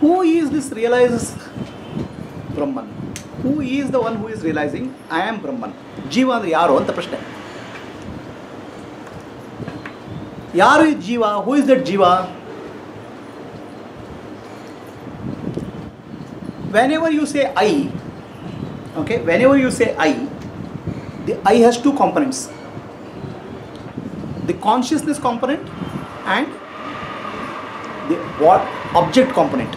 Who is this realizes Brahman who is the one who is realizing I am Brahman ಜೀವ ಅಂದರೆ ಯಾರು ಅಂತ ಪ್ರಶ್ನೆ ಯಾರು ಈ ಜೀವ who is that jiva whenever you say I, okay, whenever you say I, the I has two components the consciousness component and the what object component.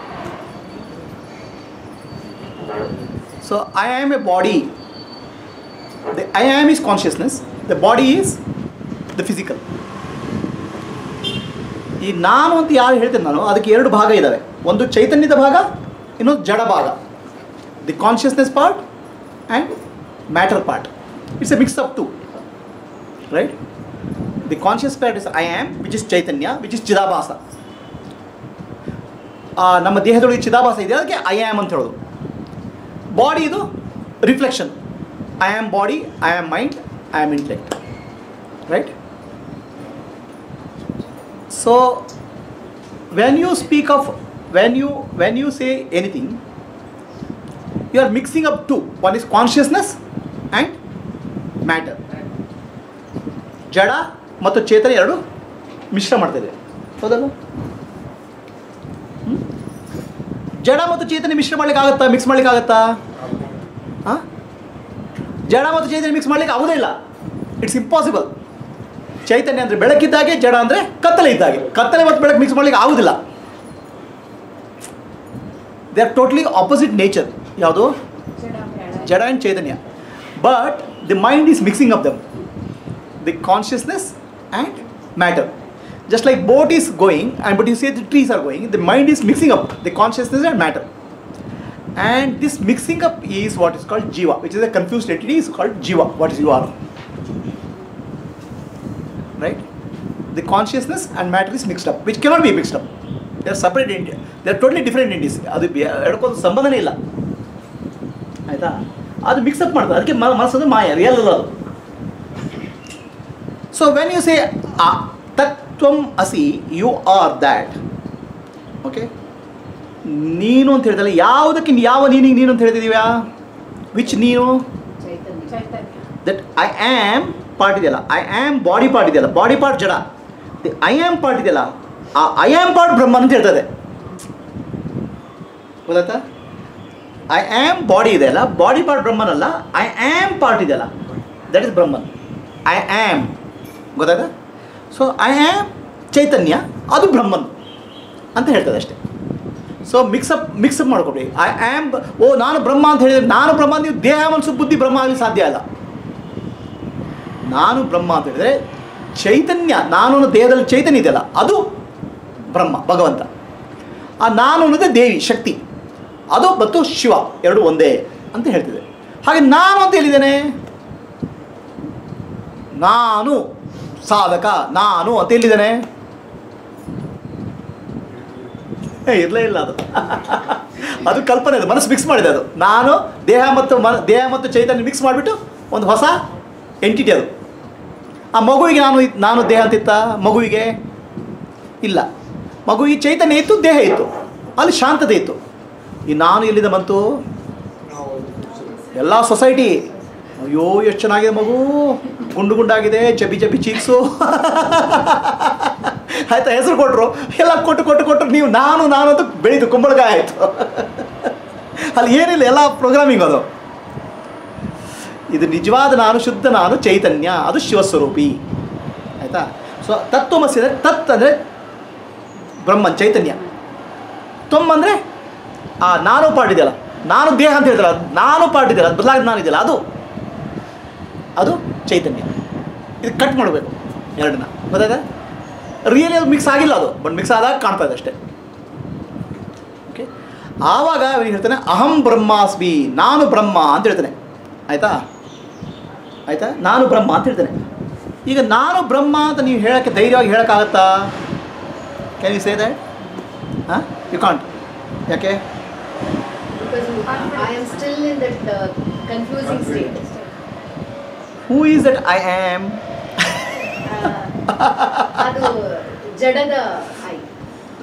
So I am a body. The I am is consciousness, the body is the physical. ಈ ನಾನು ಅಂತ ಯಾರು ಹೇಳ್ತೇನೆ ನಾನು ಅದಕ್ಕೆ ಎರಡು ಭಾಗ ಇದ್ದಾವೆ ಒಂದು ಚೈತನ್ಯದ ಭಾಗ ಇನ್ನೊಂದು ಜಡ ಭಾಗ the consciousness part and matter part it's a mix up too right the conscious part is I am which is chaitanya which is chidabhasa ಆ, ನಮ್ಮ ದೇಹದೊಳಗೆ ಚಿದಾಭಾಸ ಇದೆ ಅದಕ್ಕೆ ಐ ಆಮ್ ಅಂತ ಹೇಳೋದು ಬಾಡಿ ಇದು reflection I am body I am mind I am intellect right so when you speak of when you when you say anything you are mixing up two one is consciousness and matter ಜಡ ಮತ್ತು ಚೇತನ ಎರಡು ಮಿಶ್ರ ಮಾಡ್ತಿದೆ ಹೌದಲ್ಲ ಹ್ಮ್? ಜಡ ಮತ್ತು ಚೇತನ ಮಿಶ್ರ ಮಾಡ್ಲಿಕ್ಕೆ ಆಗುತ್ತಾ mix ಮಾಡ್ಲಿಕ್ಕೆ ಆಗುತ್ತಾ ಹಾಂ ಜಡ ಮತ್ತು ಚೈತನ್ಯ ಮಿಕ್ಸ್ ಮಾಡ್ಲಿಕ್ಕೆ ಆಗೋದೇ ಇಲ್ಲ ಇಟ್ಸ್ ಇಂಪಾಸಿಬಲ್ ಚೈತನ್ಯ ಅಂದರೆ ಬೆಳಕಿದ್ದಾಗೆ ಜಡ ಅಂದರೆ ಕತ್ತಲೆ ಇದ್ದಾಗೆ ಕತ್ತಲೆ ಮತ್ತು ಬೆಳಕು ಮಿಕ್ಸ್ ಮಾಡ್ಲಿಕ್ಕೆ ಆಗುದಿಲ್ಲ they are totally opposite nature ಯಾವುದು jada and chaitanya but the mind is mixing up them the consciousness and matter just like boat is going and but you say the trees are going the mind is mixing up the consciousness and matter and this mixing up is what is called jiva which is a confused entity is called jiva what is you are right the consciousness and matter is mixed up which cannot be mixed up they are separate entities they are totally different entities ಅದು ಬೆ- ಎರಡಕ್ಕೊಂದು ಸಂಬಂಧನೇ ಇಲ್ಲ ಆಯಿತಾ ಅದು mix-up ಮಾಡ್ತಾರೆ ಅದಕ್ಕೆ ಮ- ಮನಸ್ಸಂದ್ರೆ ಮಾಯ real ಅಲ್ಲ ಅದು so when you say tat tvam asi you are that okay ನೀನು ಅಂತ ಹೇಳ್ದಲ್ಲ ಯಾವುದಕ್ಕೆ ನೀ- ಯಾವ ನೀನಿಗೆ ನೀನು ಅಂತ ಹೇಳ್ತಿದೀವ್ಯಾ ವಿಚ್ ನೀನು ದಟ್ ಐ ಆಮ್ ಪಾರ್ಟ್ ಇದೆಯಲ್ಲ ಐ ಆಮ್ ಬಾಡಿ ಪಾರ್ಟ್ ಇದೆಯಲ್ಲ ಬಾಡಿ ಪಾರ್ಟ್ ಜಡ ದಿ ಐ ಆಮ್ ಪಾರ್ಟ್ ಇದೆಯಲ್ಲ ಆ ಐ ಆಮ್ ಪಾರ್ಟ್ ಬ್ರಹ್ಮ ಅಂತ ಹೇಳ್ತದೆ ಗೊತ್ತಾಯ್ತಾ ಐ ಆಮ್ ಬಾಡಿ ಇದೆಯಲ್ಲ ಬಾಡಿ ಪಾರ್ಟ್ ಬ್ರಹ್ಮನಲ್ಲ ಐ ಆಮ್ ಪಾರ್ಟ್ ಇದೆಯಲ್ಲ that is Brahman I am ಗೊತ್ತಾಯ್ತಾ ಸೊ ಐ ಆಮ್ ಚೈತನ್ಯ ಅದು ಬ್ರಹ್ಮನ್ ಅಂತ ಹೇಳ್ತದೆ ಅಷ್ಟೇ ಸೊ ಮಿಕ್ಸಪ್ ಮಿಕ್ಸಪ್ ಮಾಡ್ಕೊಬಿಡಿ ಐ ಆಮ್ ಓ ನಾನು ಬ್ರಹ್ಮ ಅಂತ ಹೇಳಿದ್ರೆ ನಾನು ಬ್ರಹ್ಮ ನೀವು ದೇಹ ಮನಸ್ಸು ಬುದ್ಧಿ ಬ್ರಹ್ಮ ಆಗಲಿ ಸಾಧ್ಯ ಇಲ್ಲ ನಾನು ಬ್ರಹ್ಮ ಅಂತ ಹೇಳಿದ್ರೆ ಚೈತನ್ಯ ನಾನು ಅನ್ನೋ ದೇಹದಲ್ಲಿ ಚೈತನ್ಯ ಇದೆಯಲ್ಲ ಅದು ಬ್ರಹ್ಮ ಭಗವಂತ ಆ ನಾನು ಅನ್ನೋದೇ ದೇವಿ ಶಕ್ತಿ ಅದು ಮತ್ತು ಶಿವ ಎರಡು ಒಂದೇ ಅಂತ ಹೇಳ್ತಿದೆ ಹಾಗೆ ನಾನು ಅಂತ ಹೇಳಿದ್ದೇನೆ ನಾನು ಸಾಧಕ ನಾನು ಅಂತ ಹೇಳಿದ್ದೇನೆ ಏ ಇರಲೇ ಇಲ್ಲ ಅದು ಅದು ಕಲ್ಪನೆ ಅದು ಮನಸ್ಸು ಮಿಕ್ಸ್ ಮಾಡಿದೆ ಅದು ನಾನು ದೇಹ ಮತ್ತು ಮ ದೇಹ ಮತ್ತು ಚೈತನ್ಯ ಮಿಕ್ಸ್ ಮಾಡಿಬಿಟ್ಟು ಒಂದು ಹೊಸ ಎಂಟಿಟಿ ಅದು ಆ ಮಗುವಿಗೆ ನಾನು ಇದ್- ನಾನು ದೇಹ ಅಂತಿತ್ತ ಮಗುವಿಗೆ ಇಲ್ಲ ಮಗುವಿಗೆ ಚೈತನ್ಯ ಇತ್ತು ದೇಹ ಇತ್ತು ಅಲ್ಲಿ ಶಾಂತತೆ ಇತ್ತು ಈ ನಾನು ಎಲ್ಲಿಂದ ಬಂತು ಎಲ್ಲ ಸೊಸೈಟಿ ಅಯ್ಯೋ ಎಷ್ಟು ಚೆನ್ನಾಗಿದೆ ಮಗು ಗುಂಡು ಗುಂಡಾಗಿದೆ ಚಬಿ ಚಬಿ ಚೀಕ್ಸು ಆಯ್ತಾ ಹೆಸರು ಕೊಟ್ಟರು ಎಲ್ಲ ಕೊಟ್ಟು ಕೊಟ್ಟು ಕೊಟ್ಟು ನೀವು ನಾನು ನಾನು ಅಂತ ಬೆಳೀತು ಕುಂಬಳಕಾಯಿ ಆಯಿತು ಅಲ್ಲಿ ಏನಿಲ್ಲ ಎಲ್ಲ ಪ್ರೋಗ್ರಾಮಿಂಗ್ ಅದು ಇದು ನಿಜವಾದ ನಾನು ಶುದ್ಧ ನಾನು ಚೈತನ್ಯ ಅದು ಶಿವಸ್ವರೂಪಿ ಆಯಿತಾ ಸೊ ತತ್ವಮಸಿ ಅಂದರೆ ತತ್ ಅಂದರೆ ಬ್ರಹ್ಮನ್ ಚೈತನ್ಯ ತ್ವಮ್ ಅಂದರೆ ಆ ನಾನು ಪಾರ್ಟ್ ಇದೆಯಲ್ಲ ನಾನು ದೇಹ ಅಂತ ಹೇಳ್ತಾರಲ್ಲ ನಾನು ಪಾರ್ಟ್ ಇದೆಯಲ್ಲ ಬದಲಾಗಿ ನಾನು ಇದೆಯಲ್ಲ ಅದು ಅದು ಚೈತನ್ಯ ಇದು ಕಟ್ ಮಾಡಬೇಕು ಎರಡನ್ನ ಗೊತ್ತಾಯ್ತಾ ರಿಯಲಿ ಅದು ಮಿಕ್ಸ್ ಆಗಿಲ್ಲ ಅದು ಬಟ್ ಮಿಕ್ಸ್ ಆದಾಗ ಕಾಣ್ತಾ ಇದೆ ಅಷ್ಟೇ ಓಕೆ ಆವಾಗ ಅವನಿಗೆ ಹೇಳ್ತಾನೆ ಅಹಂ ಬ್ರಹ್ಮಾಸ್ಮಿ ನಾನು ಬ್ರಹ್ಮ ಅಂತ ಹೇಳ್ತಾನೆ ಆಯಿತಾ ಆಯಿತಾ ನಾನು ಬ್ರಹ್ಮ ಅಂತ ಹೇಳ್ತಾನೆ ಈಗ ನಾನು ಬ್ರಹ್ಮ ಅಂತ ನೀವು ಹೇಳೋಕ್ಕೆ ಧೈರ್ಯವಾಗಿ ಹೇಳೋಕ್ಕಾಗತ್ತಾ ಕ್ಯಾನ್ ಯು ಸೇ ದ್ಯಾಟ್ ಹಾಂ ಯು ಕಾಂಟ್ ಯಾಕೆ Because I am still in that uh, confusing state. Who is that I am Uh, ಅದು ಜಡದ I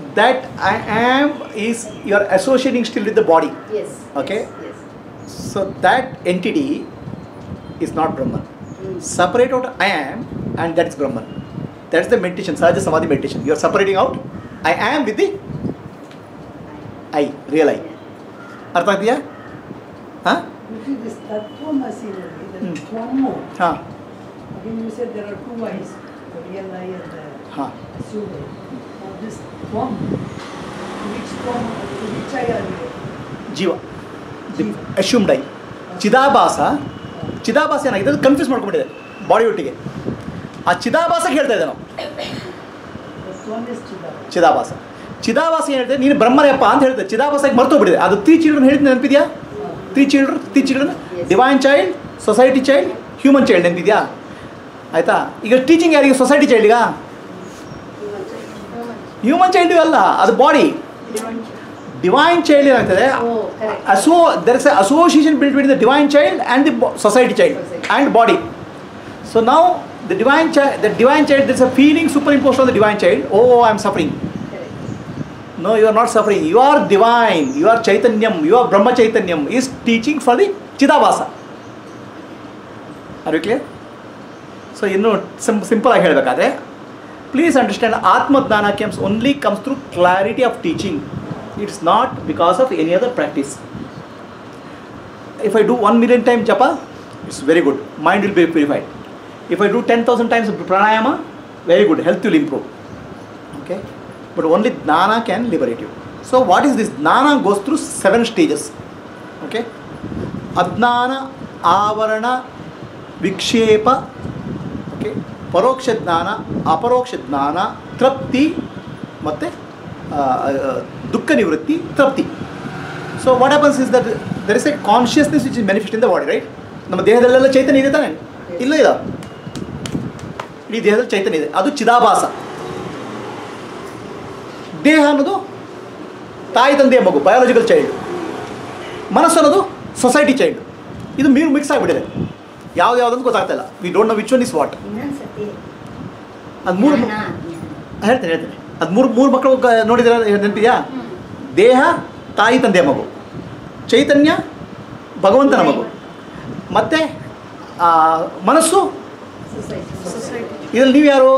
that I am is you are associating still with the body. Yes. Okay. Yes. So that entity is not Brahman. Mm. Separate out I am and that is Brahman. That's the meditation, Sahaja Samadhi meditation. You are separating out I am with the I, real I. ಅರ್ಥ ಆಗ್ತೀಯಾ ಹಾಂ Which is this Tattvamasi only, the Hmm. Twamo. ಹಾಂ Again, you said there are two eyes, the real eye and the ಹಾಂ assumed eye. Now this Tvam, which Tvam, which eye are you? ಜೀವ ಜೀವ. ಅಶ್ಯೂಮ್ಡ್ I ಚಿದಾಭಾಸ ಚಿದಾಭಾಸ ಏನಾಗಿದೆ ಅದು confuse ಮಾಡ್ಕೊಂಡಿದೆ body ಒಟ್ಟಿಗೆ ಆ ಚಿದಾಭಾಸಕ್ಕೆ ಹೇಳ್ತಾ ಇದ್ದೆ ನಾವು The Tvam is Chidava. ಚಿದಾಭಾಸ ಚಿದಾಭಾಸ ಏನು ಹೇಳ್ತದೆ ನೀನು ಬ್ರಹ್ಮರಪ್ಪ ಅಂತ ಹೇಳ್ತದೆ ಚಿದಾಭಾಸಕ್ಕೆ ಮರ್ತೋಗ್ಬಿಟ್ಟಿದೆ ಅದು ತ್ರೀ ಚಿಲ್ಡ್ರನ್ ಹೇಳಿದ್ದು ನೆನಪಿದ್ಯಾ three children three children Yes. Divine child society child human child ನೆನಪಿದ್ಯಾ ಆಯಿತಾ ಈಗ ಟೀಚಿಂಗ್ ಯಾರಿಗೆ ಸೊಸೈಟಿ ಚೈಲ್ಡ್ಗ ಹ್ಯೂಮನ್ ಚೈಲ್ಡ್ ಅಲ್ಲ ಅದು ಬಾಡಿ ಡಿವೈನ್ ಚೈಲ್ಡ್ ಏನಾಗ್ತದೆ Oh, correct. Also there is association built between the divine child and the society child Society. And body so ನಾವು the divine child the divine child this a feeling superimposed on the divine child oh I am suffering Correct. No, you are not suffering. You are divine. You are Chaitanyam. You are Brahma Chaitanyam. Is teaching for the Chidabhasa. Are you clear? So ಇನ್ನು ಸಿಂ simple ಆಗಿ ಹೇಳಬೇಕಾದ್ರೆ please understand atmajnana comes only comes through clarity of teaching it's not because of any other practice if I do one million time japa it's very good mind will be purified if I do ten thousand times pranayama very good health will improve okay but only jnana can liberate you so what is this jnana goes through seven stages okay ಅಜ್ಞಾನ ಆವರಣ ವಿಕ್ಷೇಪ okay ಪರೋಕ್ಷ ಜ್ಞಾನ ಅಪರೋಕ್ಷ ಜ್ಞಾನ ತೃಪ್ತಿ ಮತ್ತು ದುಃಖ ನಿವೃತ್ತಿ ತೃಪ್ತಿ so what happens is that there is a consciousness which is manifest in the body right ನಮ್ಮ ದೇಹದಲ್ಲೆಲ್ಲ ಚೈತನ್ಯ ಇದೆ ತಾನೆ ಇಲ್ಲ ಇಲ್ಲ ಇಡೀ ದೇಹದಲ್ಲಿ ಚೈತನ್ಯ ಇದೆ ಅದು ಚಿದಾಭಾಸ ದೇಹ ಅನ್ನೋದು ತಾಯಿ ತಂದೆಯ ಮಗು ಬಯಾಲಜಿಕಲ್ ಚೈಲ್ಡ್ ಮನಸ್ಸು ಅನ್ನೋದು ಸೊಸೈಟಿ ಚೈಲ್ಡ್ ಇದು ಮೀನು ಮಿಕ್ಸ್ ಆಗಿಬಿಟ್ಟಿದೆ ಯಾವ್ದು ಯಾವ್ದಂತ ಗೊತ್ತಾಗ್ತಾ ಇಲ್ಲ we don't know which one is what ಇನ್ನೊಂದ್ಸತಿ ಅದು ಮೂರು ಜ್ಞಾನ, ಜ್ಞಾನ. ಹೇಳ್ತೇನೆ ಹೇಳ್ತೇನೆ ಅದು ಮೂರು ಮೂರು ಮಕ್ಕಳು ಗ- ನೋಡಿದ್ರೆ ನೆನಪಿದೆಯಾ ಹ್ಮ್. ದೇಹ ತಾಯಿ ತಂದೆಯ ಮಗು ಚೈತನ್ಯ ಭಗವಂತನ ಮಗು ಮತ್ತು ಮನಸ್ಸು Society. ಇದರಲ್ಲಿ ನೀವು ಯಾರು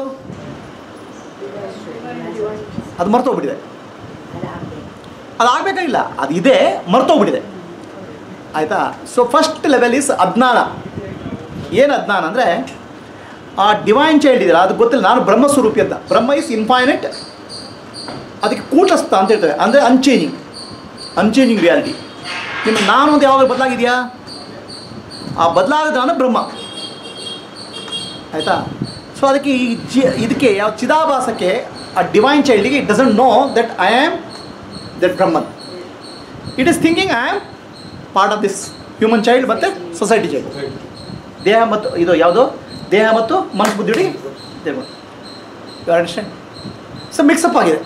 ಅದು ಮರ್ತೋಗ್ಬಿಟ್ಟಿದೆ ಅದಾಗ್ಬೇಕು. ಅದು ಆಗಬೇಕಾಗಿಲ್ಲ ಅದು ಇದೆ ಮರ್ತೋಗ್ಬಿಟ್ಟಿದೆ ಆಯಿತಾ ಸೊ ಫಸ್ಟ್ ಲೆವೆಲ್ ಇಸ್ ಅಜ್ಞಾನ ಏನು ಅಜ್ಞಾನ ಅಂದರೆ ಆ ಡಿವೈನ್ ಚೈಲ್ಡ್ ಇದೆಯಲ್ಲ ಅದು ಗೊತ್ತಿಲ್ಲ ನಾನು ಬ್ರಹ್ಮಸ್ವರೂಪಿ ಅಂತ ಬ್ರಹ್ಮ ಇಸ್ ಇನ್ಫೈನೈಟ್ ಅದಕ್ಕೆ ಕೂಟಸ್ಥ ಅಂತ ಹೇಳ್ತೇವೆ ಅಂದರೆ ಅನ್ಚೇಂಜಿಂಗ್ ಅನ್ಚೇಂಜಿಂಗ್ ರಿಯಾಲಿಟಿ ನಿಮ್ಮ ನಾನು ಅಂತ ಯಾವಾಗ ಬದಲಾಗಿದೆಯಾ ಆ ಬದಲಾಗದ ನಾನು ಬ್ರಹ್ಮ ಆಯಿತಾ ಸೊ ಅದಕ್ಕೆ ಈ ಜಿ ಇದಕ್ಕೆ ಯಾವ ಚಿದಾಭಾಸಕ್ಕೆ ಆ ಡಿವೈನ್ ಚೈಲ್ಡಿಗೆ it doesn't know that I am that Brahman it is thinking I am part of this human child ಮತ್ತು ಸೊಸೈಟಿ ಚೈಲ್ಡ್ ದೇಹ ಮತ್ತು ಇದು ಯಾವುದು ದೇಹ ಮತ್ತು ಮನಸ್ಸು ಬುದ್ಧಿ ದೇವ ಯು ಅಂಡರ್ಸ್ಟ್ಯಾಂಡ್ ಸೊ ಮಿಕ್ಸಪ್ ಆಗಿದೆ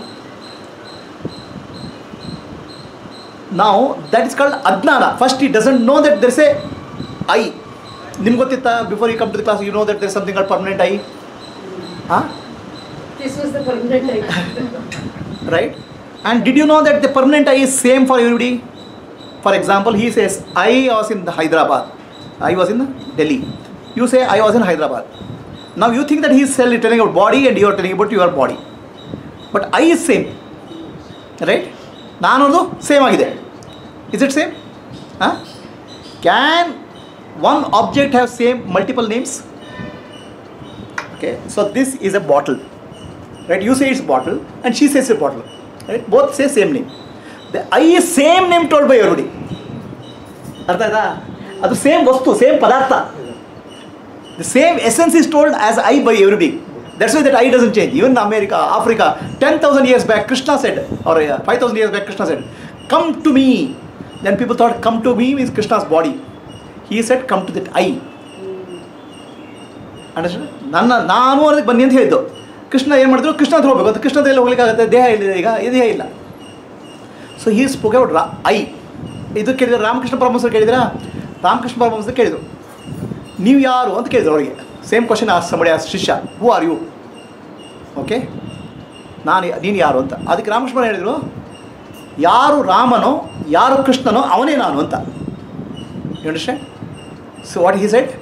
ನಾವು that is called ajnana first it doesn't know that there's a I ನಿಮ್ಗೆ ಗೊತ್ತಿತ್ತಾ before you come to the class you know that there something called permanent I ಹಾಂ This was the permanent idea. right? And did you know that the permanent eye is same for everybody? For example, he says, I was in the Hyderabad. I was in Delhi. You say, I was in Hyderabad. Now you think that he is tell- telling about body and you are telling about your body. But I is same. Right? ನಾನು ಅನ್ನೋದು same ಆಗಿದೆ is it same ಹಾಂ can one object have same multiple names okay so this is a bottle right you say it's bottle and she says a bottle right both say same name the i is same name told by everybody ಅರ್ಥ ಆಯ್ತಾ ಅದು same ವಸ್ತು same ಪದಾರ್ಥ the same essence is told as I by everybody that's why that I doesn't change even America Africa ten thousand years back Krishna said ಅವ್ರ five thousand years back Krishna said come to me then people thought come to me means Krishna's body he said come to that I understand ನನ್ನ ನಾನು ಅದಕ್ಕೆ ಬನ್ನಿ ಅಂತ ಹೇಳಿದ್ದು ಕೃಷ್ಣ ಏನು ಮಾಡಿದ್ರು ಕೃಷ್ಣ ಹತ್ರ ಹೋಗ್ಬೇಕು ಅದು ಕೃಷ್ಣ ಹತ್ರ ಎಲ್ಲಿ ಹೋಗ್ಲಿಕ್ಕಾಗತ್ತೆ ದೇಹ ಇಲ್ಲಿದೆ ಈಗ ಈ ದೇಹ ಇಲ್ಲ ಸೊ ಹೀ ಸ್ಪೋಕ್ ಔಟ್ ರಾ ಐ ಇದು ಕೇಳಿದ್ರೆ ರಾಮಕೃಷ್ಣ ಪರಮಹಂಸರು ಕೇಳಿದ್ರಾ ರಾಮಕೃಷ್ಣ ಪರಮಹಂಸರು ಕೇಳಿದರು ನೀವು ಯಾರು ಅಂತ ಕೇಳಿದ್ರು ಅವರಿಗೆ ಸೇಮ್ ಕ್ವಶನ್ ಆ ಸಮಡಿ ಆ ಶಿಷ್ಯ ಹೂ ಆರ್ ಯು ಓಕೆ ನಾನು ನೀನು ಯಾರು ಅಂತ ಅದಕ್ಕೆ ರಾಮಕೃಷ್ಣ ಹೇಳಿದರು ಯಾರು ರಾಮನೋ ಯಾರು ಕೃಷ್ಣನೋ ಅವನೇ ನಾನು ಅಂತ you understand so what he said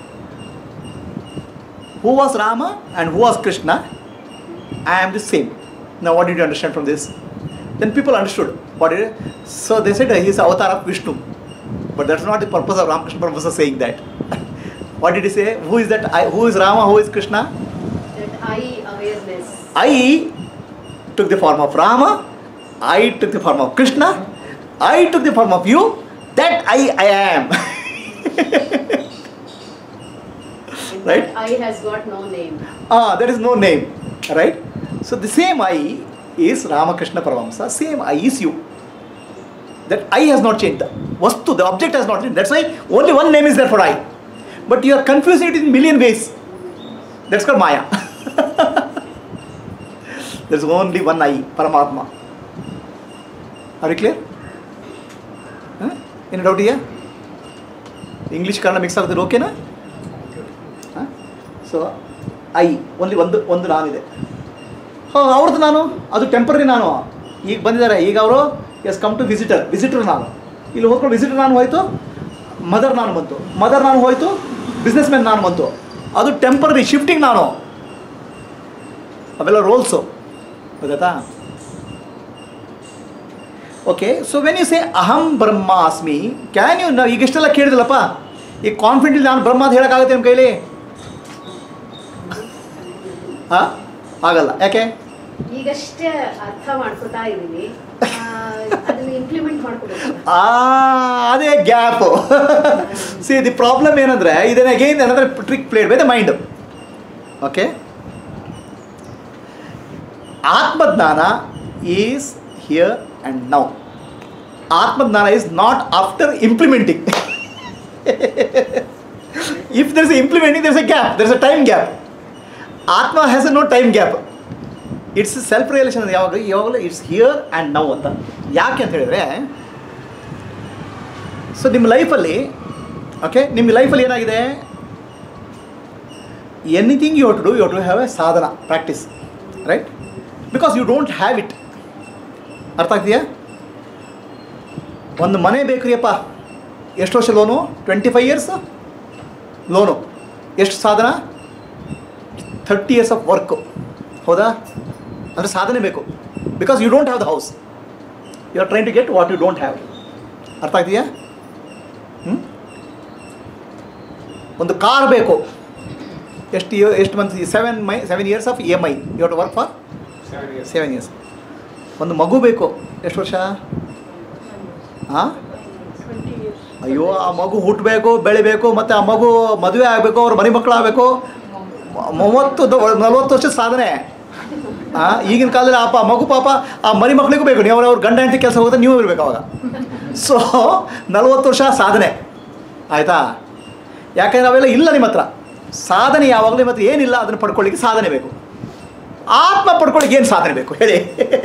who was Rama and who was Krishna I am the same. Now, what did you understand from this? Then people understood. What did it? So they said uh, he is avatar of Vishnu. But that's not the purpose of Ramakrishna Paramahansa saying that. what did he say? Who is that? I, who is Rama? Who is Krishna? That I awareness. I took the form of Rama. I took the form of Krishna. I took the form of you. That I, I am. And Right. that I has got no name. Ah, there is no name, right? So the same I is Ramakrishna Paramahamsa, same I is you. That I has not changed. The Vastu, the object has not changed. That's why only one name is there for I. But you are confusing it in million ways. That's called Maya. There's only one I, Paramatma. Are you clear? Huh? Any doubt here? English Kannada mix ಆಗ್ತದೆ ಓಕೆನಾ so I only ಒಂದು ಒಂದು ನಾನಿದೆ ಹಾಂ ಅವ್ರದ್ದು ನಾನು ಅದು temporary ನಾನು ಈಗ ಬಂದಿದ್ದಾರೆ ಈಗ ಅವರು as come to visitor visitor ನಾನು ಇಲ್ಲಿ ಹೋದ್ಕೊಂಡು ವಿಸಿಟರ್ ನಾನು ಹೋಯ್ತು ಮದರ್ ನಾನು ಬಂತು ಮದರ್ ನಾನು ಹೋಯ್ತು ಬಿಸ್ನೆಸ್ ಮ್ಯಾನ್ ನಾನು ಬಂತು ಅದು ಟೆಂಪರರಿ ಶಿಫ್ಟಿಂಗ್ ನಾನು ಅವೆಲ್ಲ ರೋಲ್ಸು ಗೊತ್ತಾಯ್ತಾ okay so when you say aham brahmasmi can you ನಾವು ಈಗ ಇಷ್ಟೆಲ್ಲ ಕೇಳಿದಿಲ್ಲಪ್ಪ ಈಗ ಕಾನ್ಫಿಡೆಂಟ್ ನಾನು ಬ್ರಹ್ಮ ಅಂತ ಹೇಳೋಕ್ಕಾಗುತ್ತೆ ನಿಮ್ಮ ಕೈಲಿ ಹಾಂ ಆಗಲ್ಲ ಯಾಕೆ ಈಗಷ್ಟೇ ಅರ್ಥ ಮಾಡ್ಕೊತಾ ಇದ್ದೀನಿ ಅದನ್ನ ಇಂಪ್ಲಿಮೆಂಟ್ ಮಾಡ್ಕೋಬೇಕು ಆ ಅದೇ ಗ್ಯಾಪು ಸಿ ದಿ ಪ್ರಾಬ್ಲಮ್ ಏನಂದರೆ ಇದನ್ನ ಅಗೈನ್ ಏನಂದರೆ trick played by the mind okay atmajnana is here and now atmajnana is not after implementing if there is implementing there is a gap there is a time gap atma has a no time gap it's self realization ಯಾವಾಗ ಯಾವಾಗಲೂ it's here and now ಅಂತ ಯಾಕೆ ಅಂತ ಹೇಳಿದ್ರೆ so ನಿಮ್ಮ ಲೈಫಲ್ಲಿ okay ನಿಮ್ಮ ಲೈಫಲ್ಲಿ ಏನಾಗಿದೆ anything you to do you to have a sadhana practice right because you don't have it ಅರ್ಥ ಆಗ್ತೀಯಾ ಒಂದು ಮನೆ ಬೇಕ್ರಿಯಪ್ಪ ಎಷ್ಟು ವರ್ಷ loan twenty five years loan ಎಷ್ಟು ಸಾಧನ ಥರ್ಟಿ ಇಯರ್ಸ್ ಆಫ್ ವರ್ಕು ಹೌದಾ ಅಂದರೆ ಸಾಧನೆ ಬೇಕು because you don't have the house you are trying to get what you don't have ಅರ್ಥ ಆಗ್ತೀಯಾ ಹ್ಞೂ ಒಂದು ಕಾರ್ ಬೇಕು ಎಷ್ಟು ಇಯ ಎಷ್ಟು month seven my seven years of E M I you to work for seven years ಒಂದು ಮಗು ಬೇಕು ಎಷ್ಟು ವರ್ಷ ಹಾಂ ಅಯ್ಯೋ ಆ ಮಗು ಹುಟ್ಟಬೇಕು ಬೆಳಿಬೇಕು ಮತ್ತು ಆ ಮಗು ಮದುವೆ ಆಗಬೇಕು ಅವ್ರ ಮನೆ ಮಕ್ಕಳು ಆಗಬೇಕು ಮೂವತ್ತು ದ- ನಲ್ವತ್ತು ವರ್ಷದ ಸಾಧನೆ ಆ, ಈಗಿನ ಕಾಲದಲ್ಲಿ ಆ ಪ- ಮಗು ಪಾಪ ಆ ಮರಿ ಮಕ್ಕಳಿಗೂ ಬೇಕು ನೀವು ಅವ್ರ ಗಂಡ ಹೆಂಡತಿ ಕೆಲಸ ಹೋಗುತ್ತೆ ನೀವು ಇರಬೇಕು ಅವಾಗ ಸೊ ನಲ್ವತ್ತು ವರ್ಷ ಸಾಧನೆ ಆಯಿತಾ ಯಾಕೆಂದ್ರೆ ಅವೆಲ್ಲ ಇಲ್ಲ ನಿಮ್ಮ ಹತ್ರ ಸಾಧನೆ ಯಾವಾಗಲೂ ನಿಮ್ಮ ಹತ್ರ ಏನಿಲ್ಲ ಅದನ್ನು ಪಡ್ಕೊಳ್ಳಿಕ್ಕೆ ಸಾಧನೆ ಬೇಕು ಆತ್ಮ ಪಡ್ಕೊಳ್ಳಿಕ್ಕೆ ಏನು ಸಾಧನೆ ಬೇಕು ಹೇಳಿ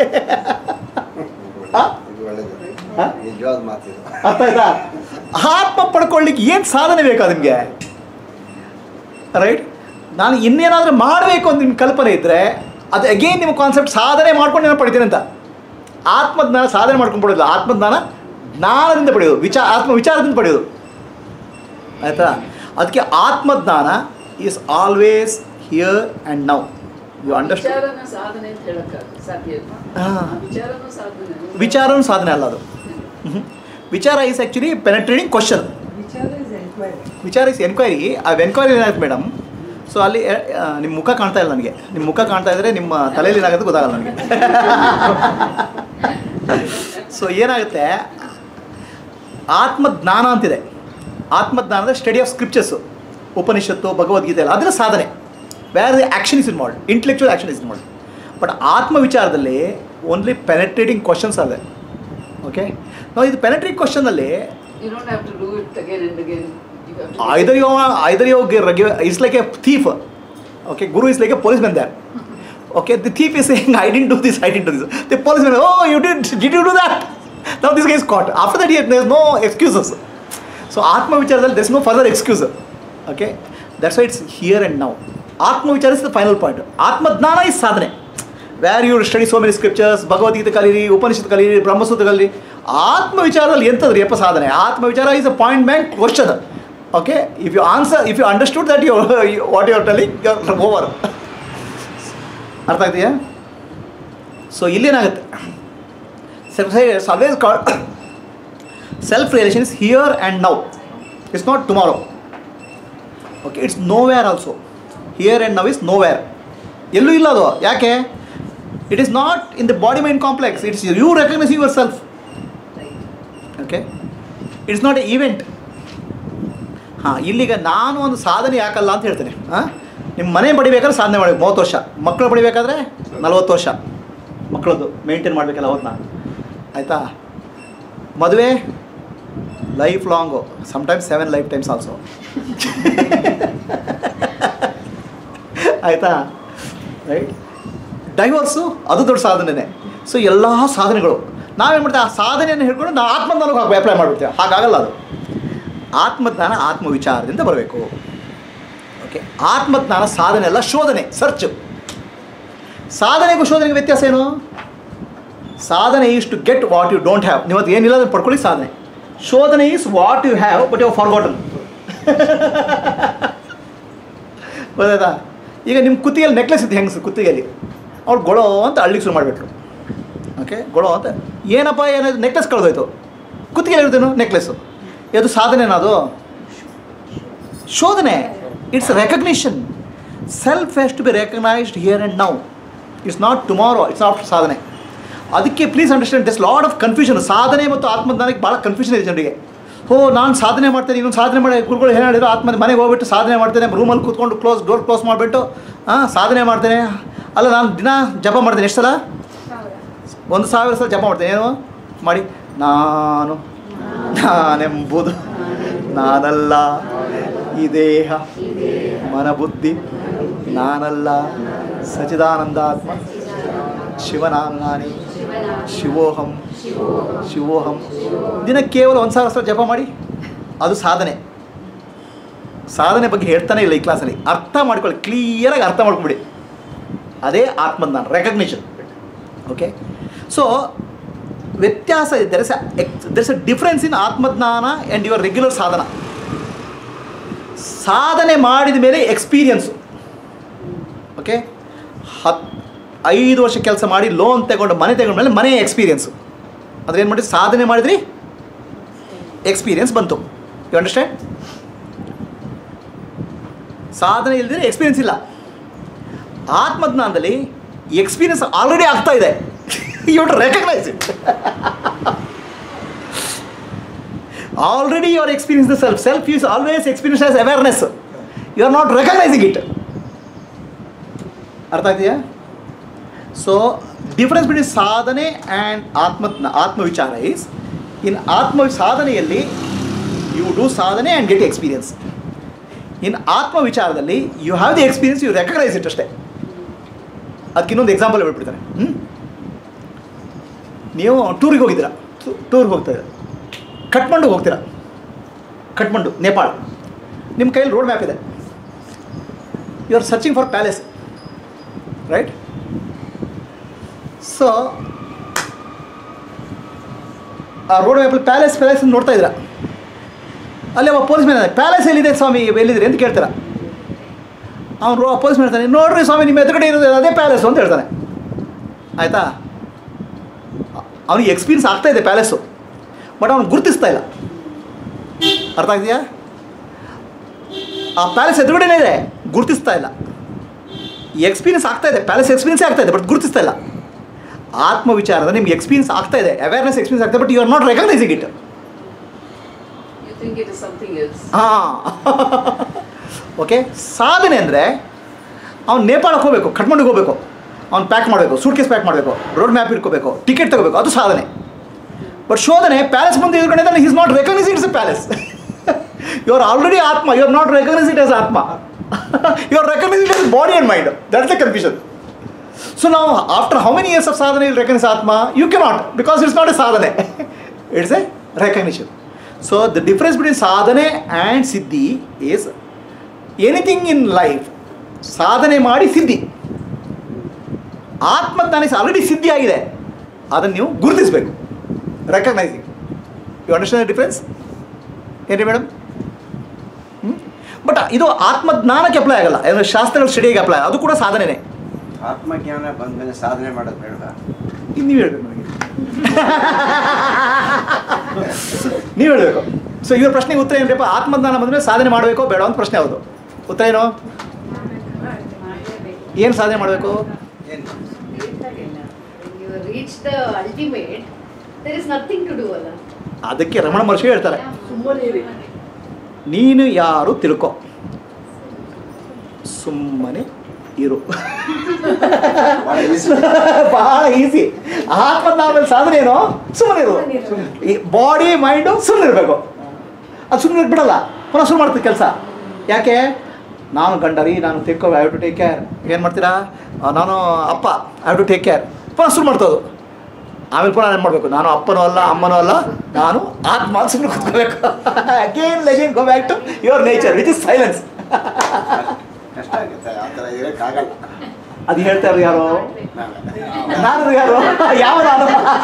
ಆ? ಇದು ಒಳ್ಳೇದು ಹಾ? ನಿಜವಾದ ಮಾತಿದು ಅರ್ಥ ಆಯ್ತಾ ಆತ್ಮ ಪಡ್ಕೊಳ್ಳಿಕ್ಕೆ ಏನು ಸಾಧನೆ ಬೇಕಾ ನಿಮಗೆ ರೈಟ್ ನಾನು ಇನ್ನೇನಾದರೂ ಮಾಡಬೇಕು ಅಂತ ನಿಮ್ಮ ಕಲ್ಪನೆ ಇದ್ದರೆ ಅದು ಅಗೇನ್ ನಿಮ್ಮ ಕಾನ್ಸೆಪ್ಟ್ ಸಾಧನೆ ಮಾಡ್ಕೊಂಡು ನಾನು ಪಡಿತೀನಿ ಅಂತ ಆತ್ಮಜ್ಞಾನ ಸಾಧನೆ ಮಾಡ್ಕೊಂಡು ಪಡೆಯೋದು ಆತ್ಮಜ್ಞಾನ ಜ್ಞಾನದಿಂದ ಪಡೆಯೋದು ವಿಚಾರ ಆತ್ಮ ವಿಚಾರದಿಂದ ಪಡೆಯೋದು ಆಯಿತಾ ಅದಕ್ಕೆ atmajnana is always here and now you understand ವಿಚಾರನ ಸಾಧನೆ ಅಂತ ಹೇಳಕ್ಕ ಸಾಧ್ಯ ಇಲ್ವಾ? ಹಾ. ಆ ವಿಚಾರನೂ ಸಾಧನೆ ವಿಚಾರನೂ ಸಾಧನೆ ಅಲ್ಲ ಅದು ಮ್ಹೂ. Vichara is actually penetrating question vichara is enquiry vichara is enquiry ah enquiry ಏನಾಯ್ತು ಮೇಡಮ್ ಸೊ ಅಲ್ಲಿ ಆ, ನಿಮ್ಮ ಮುಖ ಕಾಣ್ತಾ ಇಲ್ಲ ನನಗೆ ನಿಮ್ಮ ಮುಖ ಕಾಣ್ತಾ ಇದ್ದರೆ ನಿಮ್ಮ ತಲೆಯಲ್ಲಿ ಏನಾಗುತ್ತೆ ಗೊತ್ತಾಗಲ್ಲ ನನಗೆ ಸೊ ಏನಾಗುತ್ತೆ ಆತ್ಮಜ್ಞಾನ ಅಂತಿದೆ ಆತ್ಮಜ್ಞಾನದ ಸ್ಟಡಿ ಆಫ್ ಸ್ಕ್ರಿಪ್ಚರ್ಸು ಉಪನಿಷತ್ತು ಭಗವದ್ಗೀತೆ ಎಲ್ಲ ಅದರ ಸಾಧನೆ ಬೇರೆ the action is involved intellectual action is involved but ಆತ್ಮ ವಿಚಾರದಲ್ಲಿ ಓನ್ಲಿ ಪೆನೆಟ್ರೇಟಿಂಗ್ ಕ್ವಶನ್ಸ್ ಅದೇ ಓಕೆ ನಾವು ಇದು ಪೆನೆಟ್ರೇಟಿಂಗ್ ಕ್ವಶನಲ್ಲಿ you don't have to do it again and again either you are, either you give, it's like a thief okay guru is like a policeman there okay the thief is saying i didn't do this i didn't do this the policeman oh you did did you do that now this guy is caught after that he, there's no excuses so atma vicharadalli there's no further excuse okay that's why it's here and now atma vichara is the final point atma jnana is sadhane where you study so many scriptures Bhagavadgita ಕಲೀರಿ ಉಪನಿಷತ್ ಕಲೀರಿ ಬ್ರಹ್ಮಸೂತ್ರ ಕಲೀರಿ ಆತ್ಮ ವಿಚಾರದಲ್ಲಿ ಎಂಥದ್ರಿ ಯಪ್ಪ ಸಾಧನೆ atma vichara is a point blank question okay if you answer if you understood that you what you are telling over ಅರ್ಥ ಆಗ್ತೀಯಾ so ಇಲ್ಲೇನಾಗುತ್ತೆ self always call self realization is here and now it's not tomorrow okay it's nowhere also here and now is nowhere ಎಲ್ಲೂ ಇಲ್ಲ ಅದು ಯಾಕೆ it is not in the body mind complex it's you recognize yourself okay it's not A event ಹಾಂ ಇಲ್ಲಿಗ ನಾನು ಒಂದು ಸಾಧನೆ ಯಾಕಲ್ಲ ಅಂತ ಹೇಳ್ತೇನೆ ಹಾಂ ನಿಮ್ಮ ಮನೆ ಬಡಿಬೇಕಾದ್ರೆ ಸಾಧನೆ ಮಾಡಬೇಕು ಮೂವತ್ತು ವರ್ಷ ಮಕ್ಕಳು ಬಡಿಬೇಕಾದ್ರೆ ನಲ್ವತ್ತು ವರ್ಷ ಮಕ್ಕಳದ್ದು ಮೇಂಟೈನ್ ಮಾಡಬೇಕಲ್ಲ ಅವನ್ನ ಆಯಿತಾ ಮದುವೆ life long sometimes seven lifetimes also ಆಯಿತಾ ರೈಟ್ ಡೈವರ್ಸು ಅದು ದೊಡ್ಡ ಸಾಧನೆನೇ ಸೊ ಎಲ್ಲ ಸಾಧನೆಗಳು ನಾವೇನು ಮಾಡ್ತೀವಿ ಆ ಸಾಧನೆಯನ್ನು ಹೇಳ್ಕೊಂಡು ನಾವು ಆತ್ಮಜ್ಞಾನಕ್ಕೆ ಹಾಕಿ ಅಪ್ಲೈ ಮಾಡಿಬಿಡ್ತೀವಿ ಹಾಗಾಗಲ್ಲ ಅದು ಆತ್ಮಜ್ಞಾನ ಆತ್ಮವಿಚಾರದಿಂದ ಬರಬೇಕು ಓಕೆ ಆತ್ಮಜ್ಞಾನ ಸಾಧನೆ ಅಲ್ಲ ಶೋಧನೆ ಸರ್ಚ್ ಸಾಧನೆಗೂ ಶೋಧನೆಗೆ ವ್ಯತ್ಯಾಸ ಏನು sadhana is to get what you don't have ನೀವು ಅದು ಏನಿಲ್ಲ ಅದನ್ನು ಪಡ್ಕೊಳ್ಳಿ sadhana shodhana is what you have but you forgotten ಗೊತ್ತಾಯ್ತಾ ಈಗ ನಿಮ್ಮ ಕುತ್ತಿಗೆಯಲ್ಲಿ ನೆಕ್ಲೆಸ್ ಇತ್ತು ಹೆಂಗಸು ಕುತ್ತಿಗೆಯಲ್ಲಿ ಅವ್ಳು ಗೊಳೋ ಅಂತ ಅಳ್ಳಿಗೆ ಶುರು ಮಾಡಿಬಿಟ್ರು ಓಕೆ ಗೊಳೋ ಅಂತ ಏನಪ್ಪ ಏನಾದ್ರು ನೆಕ್ಲೆಸ್ ಕಳೆದೋಯ್ತು ಕುತ್ತಿಗೆಯಲ್ಲಿ ಇರ್ತೇನು ನೆಕ್ಲೆಸ್ಸು ಇದು ಸಾಧನೆನಾ ಅದು ಶೋಧನೆ it's recognition self has to be recognized here and now it's not tomorrow it's not sadhana ಅದಕ್ಕೆ please understand this lot of confusion ಸಾಧನೆ ಮತ್ತು ಆತ್ಮಜ್ಞಾನಕ್ಕೆ ಭಾಳ ಕನ್ಫ್ಯೂಷನ್ ಇದೆ ಜನರಿಗೆ ಓ ನಾನು ಸಾಧನೆ ಮಾಡ್ತೇನೆ ಇನ್ನೊಂದು ಸಾಧನೆ ಮಾಡಿ ಗುರುಗಳು ಏನು ಹೇಳಿದ್ರು ಆತ್ಮ ಮನೆಗೆ ಹೋಗ್ಬಿಟ್ಟು ಸಾಧನೆ ಮಾಡ್ತೇನೆ ರೂಮಲ್ಲಿ ಕೂತ್ಕೊಂಡು ಕ್ಲೋಸ್ ಡೋರ್ ಕ್ಲೋಸ್ ಮಾಡಿಬಿಟ್ಟು ಹಾಂ ಸಾಧನೆ ಮಾಡ್ತೇನೆ ಅಲ್ಲ ನಾನು ದಿನ ಜಪ ಮಾಡ್ತೇನೆ ಎಷ್ಟು ಸಲ ಒಂದು ಸಾವಿರ ಸಲ ಜಪ ಮಾಡ್ತೇನೆ ಏನು ಮಾಡಿ ನಾನು ನಾನೆಂಬುದು ನಾನಲ್ಲ ಈ ದೇಹ ಮನಬುದ್ಧಿ ನಾನಲ್ಲ ಸಚಿದಾನಂದಾತ್ಮ ಶಿವನಾನು ನಾನೇ ಶಿವೋಹಂ ಶಿವೋಹಂ ದಿನ ಕೇವಲ ಒಂದು ಸಾವಿರ ಸಲ ಜಪ ಮಾಡಿ ಅದು ಸಾಧನೆ ಸಾಧನೆ ಬಗ್ಗೆ ಹೇಳ್ತಾನೆ ಇಲ್ಲ ಈ ಕ್ಲಾಸಲ್ಲಿ ಅರ್ಥ ಮಾಡ್ಕೊಳ್ಳಿ ಕ್ಲಿಯರಾಗಿ ಅರ್ಥ ಮಾಡ್ಕೊಬಿಡಿ ಅದೇ ಆತ್ಮಜ್ಞಾನ ರೆಕಗ್ನಿಷನ್ ಓಕೆ ಸೊ ವ್ಯತ್ಯಾಸ there is there is a difference in atmajnana and your regular ಸಾಧನ ಸಾಧನೆ ಮಾಡಿದ ಮೇಲೆ ಎಕ್ಸ್ಪೀರಿಯನ್ಸು ಓಕೆ ಹತ್ ಐದು ವರ್ಷ ಕೆಲಸ ಮಾಡಿ ಲೋನ್ ತಗೊಂಡು ಮನೆ ತಗೊಂಡ ಮೇಲೆ ಮನೆ ಎಕ್ಸ್ಪೀರಿಯನ್ಸು ಅದ್ರ ಏನು ಮಾಡಿ ಸಾಧನೆ ಮಾಡಿದ್ರಿ ಎಕ್ಸ್ಪೀರಿಯನ್ಸ್ ಬಂತು ಯು ಅಂಡರ್ಸ್ಟ್ಯಾಂಡ್ ಸಾಧನೆ ಇಲ್ಲದಿದ್ರೆ ಎಕ್ಸ್ಪೀರಿಯನ್ಸ್ ಇಲ್ಲ ಆತ್ಮಜ್ಞಾನದಲ್ಲಿ ಎಕ್ಸ್ಪೀರಿಯನ್ಸ್ ಆಲ್ರೆಡಿ ಆಗ್ತಾ ಇದೆ you recognize it already your experience the self self use always experience as awareness you are not recognizing it ಅರ್ಥ ಆಗ್ತೀಯಾ ಸೊ ಡಿಫರೆನ್ಸ್ ಬಿಟ್ವೀನ್ ಸಾಧನೆ and atma atmavichara is in atma ಸಾಧನೆಯಲ್ಲಿ you do sadhana and get experience in atma ವಿಚಾರದಲ್ಲಿ you have the experience you recognize it ಅಷ್ಟೇ ಅದಕ್ಕೆ ಇನ್ನೊಂದು example ಹೇಳ್ಬಿಡ್ತಾರೆ ಹ್ಞೂ ನೀವು ಟೂರಿಗೆ ಹೋಗಿದ್ದೀರಾ ಟೂರ್ಗೆ ಹೋಗ್ತಾ ಇದ್ದೀರಾ ಕಟ್ಮಂಡು ಹೋಗ್ತೀರಾ ಕಟ್ಮಂಡು ನೇಪಾಳ ನಿಮ್ಮ ಕೈಯಲ್ಲಿ ರೋಡ್ ಮ್ಯಾಪ್ ಇದೆ you are searching for palace right so ಆ ರೋಡ್ ಮ್ಯಾಪಲ್ಲಿ ಪ್ಯಾಲೇಸ್ ಪ್ಯಾಲೇಸ್ ಅಂತ ನೋಡ್ತಾ ಇದ್ದೀರಾ ಅಲ್ಲಿ ಒಬ್ಬ ಪೊಲೀಸ್ ಮ್ಯಾನ್ ಪ್ಯಾಲೇಸ್ ಎಲ್ಲಿದೆ ಸ್ವಾಮಿ ಎಲ್ಲಿದ್ರಿ ಅಂತ ಕೇಳ್ತೀರಾ ಅವ್ನು ರೋ ಪೊಲೀಸ್ ಮ್ಯಾನ್ ಹೇಳ್ತಾನೆ ನೋಡ್ರಿ ಸ್ವಾಮಿ ನಿಮ್ಮ ಎದುರುಗಡೆ ಇರೋದು ಅದೇ ಪ್ಯಾಲೇಸು ಅಂತ ಹೇಳ್ತಾನೆ ಆಯಿತಾ ಅವನಿಗೆ ಎಕ್ಸ್ಪೀರಿಯನ್ಸ್ ಆಗ್ತಾ ಇದೆ ಪ್ಯಾಲೇಸು ಬಟ್ ಅವನು ಗುರುತಿಸ್ತಾ ಇಲ್ಲ ಅರ್ಥ ಆಗ್ತೀಯಾ ಆ ಪ್ಯಾಲೇಸ್ ಎದುರುಗಡೆನೇ ಇದೆ ಗುರುತಿಸ್ತಾ ಇಲ್ಲ ಎಕ್ಸ್ಪೀರಿಯನ್ಸ್ ಆಗ್ತಾ ಇದೆ ಪ್ಯಾಲೇಸ್ ಎಕ್ಸ್ಪೀರಿಯನ್ಸೇ ಆಗ್ತಾ ಇದೆ ಬಟ್ ಗುರುತಿಸ್ತಾ ಇಲ್ಲ ಆತ್ಮ ವಿಚಾರದ ನಿಮ್ಗೆ ಎಕ್ಸ್ಪೀರಿಯನ್ಸ್ ಆಗ್ತಾ ಇದೆ ಅವೇರ್ನೆಸ್ ಎಕ್ಸ್ಪೀರಿಯನ್ಸ್ ಆಗ್ತಾ but you are not recognizing it You think it is something else. ಹಾಂ ಓಕೆ ಸಾಧನೆ ಅಂದರೆ ಅವ್ನು ನೇಪಾಳಕ್ಕೆ ಹೋಗಬೇಕು ಕಟ್ಮಂಡಿಗೆ ಹೋಗಬೇಕು ಅವ್ನು ಪ್ಯಾಕ್ ಮಾಡಬೇಕು ಸೂಟ್ ಕೇಸ್ ಪ್ಯಾಕ್ ಮಾಡಬೇಕು ರೋಡ್ ಮ್ಯಾಪ್ ಇಟ್ಕೋಬೇಕು ಟಿಕೆಟ್ ತಗೋಬೇಕು ಅದು ಸಾಧನೆ ಬಟ್ ಶೋಧನೆ ಪ್ಯಾಲೇಸ್ ಮುಂದೆ ಇದ್ಕೊಂಡಿದ್ದಾನೆ is not recognize it's a palace you are already atma you are not recognize it as atma you are recognize it as body and mind that's the confusion so ನಾವು after how many years of sadhana ಇಲ್ಲಿ recognize atma you can not because it's not a sadhana it's a recognition so the difference between ಸಾಧನೆ and siddhi is anything in life ಸಾಧನೆ ಮಾಡಿ ಸಿದ್ಧಿ ಆತ್ಮಜ್ಞಾನಿ already ಸಿದ್ಧಿಯಾಗಿದೆ ಅದನ್ನು ನೀವು ಗುರುತಿಸಬೇಕು ರೆಕಗ್ನೈಸಿಂಗ್ ಯು ಅಂಡರ್ಸ್ಟ್ಯಾಂಡ್ ಡಿಫ್ರೆನ್ಸ್ ಏನ್ರಿ ಮೇಡಮ್ ಬಟ್ ಇದು ಆತ್ಮಜ್ಞಾನಕ್ಕೆ ಅಪ್ಲೈ ಆಗಲ್ಲ ಏನು ಶಾಸ್ತ್ರಗಳ ಸ್ಟಡಿಗೆ ಅಪ್ಲೈ ಅದು ಕೂಡ ಸಾಧನೆನೇ ಆತ್ಮಜ್ಞಾನ ಬಂದ್ಮೇಲೆ ಸಾಧನೆ ಮಾಡೋದು ಬೇಡ ಇನ್ನು ನೀವು ಹೇಳ್ಬೇಕು ನನಗೆ ನೀವು ಹೇಳಬೇಕು ಸೊ ಇವ್ರ ಪ್ರಶ್ನೆಗೆ ಉತ್ತರ ಏನ್ರಿಪ್ಪ ಆತ್ಮಜ್ಞಾನ ಬಂದರೆ ಸಾಧನೆ ಮಾಡಬೇಕೋ ಬೇಡ ಅಂತ ಪ್ರಶ್ನೆ ಹೌದು ಉತ್ತರ ಏನು ಏನು ಸಾಧನೆ ಮಾಡಬೇಕು ಏನು When you reach the ultimate, there is nothing to do, ಅಲ್ಲ ಅದಕ್ಕೆ ರಮಣ ಮಹರ್ಷಿ ಹೇಳ್ತಾರೆ ಸುಮ್ಮನೆ ಇರಿ ನೀನು ಯಾರು ತಿಳ್ಕೊ ಸುಮ್ಮನೆ ಇರು ಭಾಳ easy. ಬಹಳ ಈಸಿ ಆತ್ಮಜ್ಞಾನದ ಸಾಧನೆ ಏನು ಸುಮ್ಮನೆ ಇರು ಈ ಬಾಡಿ ಮೈಂಡು ಸುಮ್ಮನೆ ಇರಬೇಕು ಅದು ಸುಮ್ಮನೆ ಬಿಡಲ್ಲ ಪುನಃ ಶುರು ಮಾಡ್ತೀವಿ ಕೆಲಸ ಯಾಕೆ ನಾನು ಗಂಡರಿ ನಾನು ತಿಳ್ಕೊ I have to take care ಏನು ಮಾಡ್ತೀರಾ ಆ, ನಾನು ಅಪ್ಪ I have to take care ಪುನಃ ಶುರು ಮಾಡ್ತೋದು ಆಮೇಲೆ ಪುನಃ ಏನು ಮಾಡಬೇಕು ನಾನು ಅಪ್ಪನೂ ಅಲ್ಲ ಅಮ್ಮನೂ ಅಲ್ಲ ನಾನು ಆತ್ಮ ಸುಮ್ಮನೆ ಕೂತ್ಕೋಬೇಕು again again go back to your nature which is silence ಕಷ್ಟ ಆಗುತ್ತೆ ಆ ಥರ ಇರೋಕ್ಕಾಗಲ್ಲ ಅದು ಹೇಳ್ತಾರೆ ಯಾರು ನಾವೇ. ನಾನು ಯಾರು ಯಾವ ನಾನು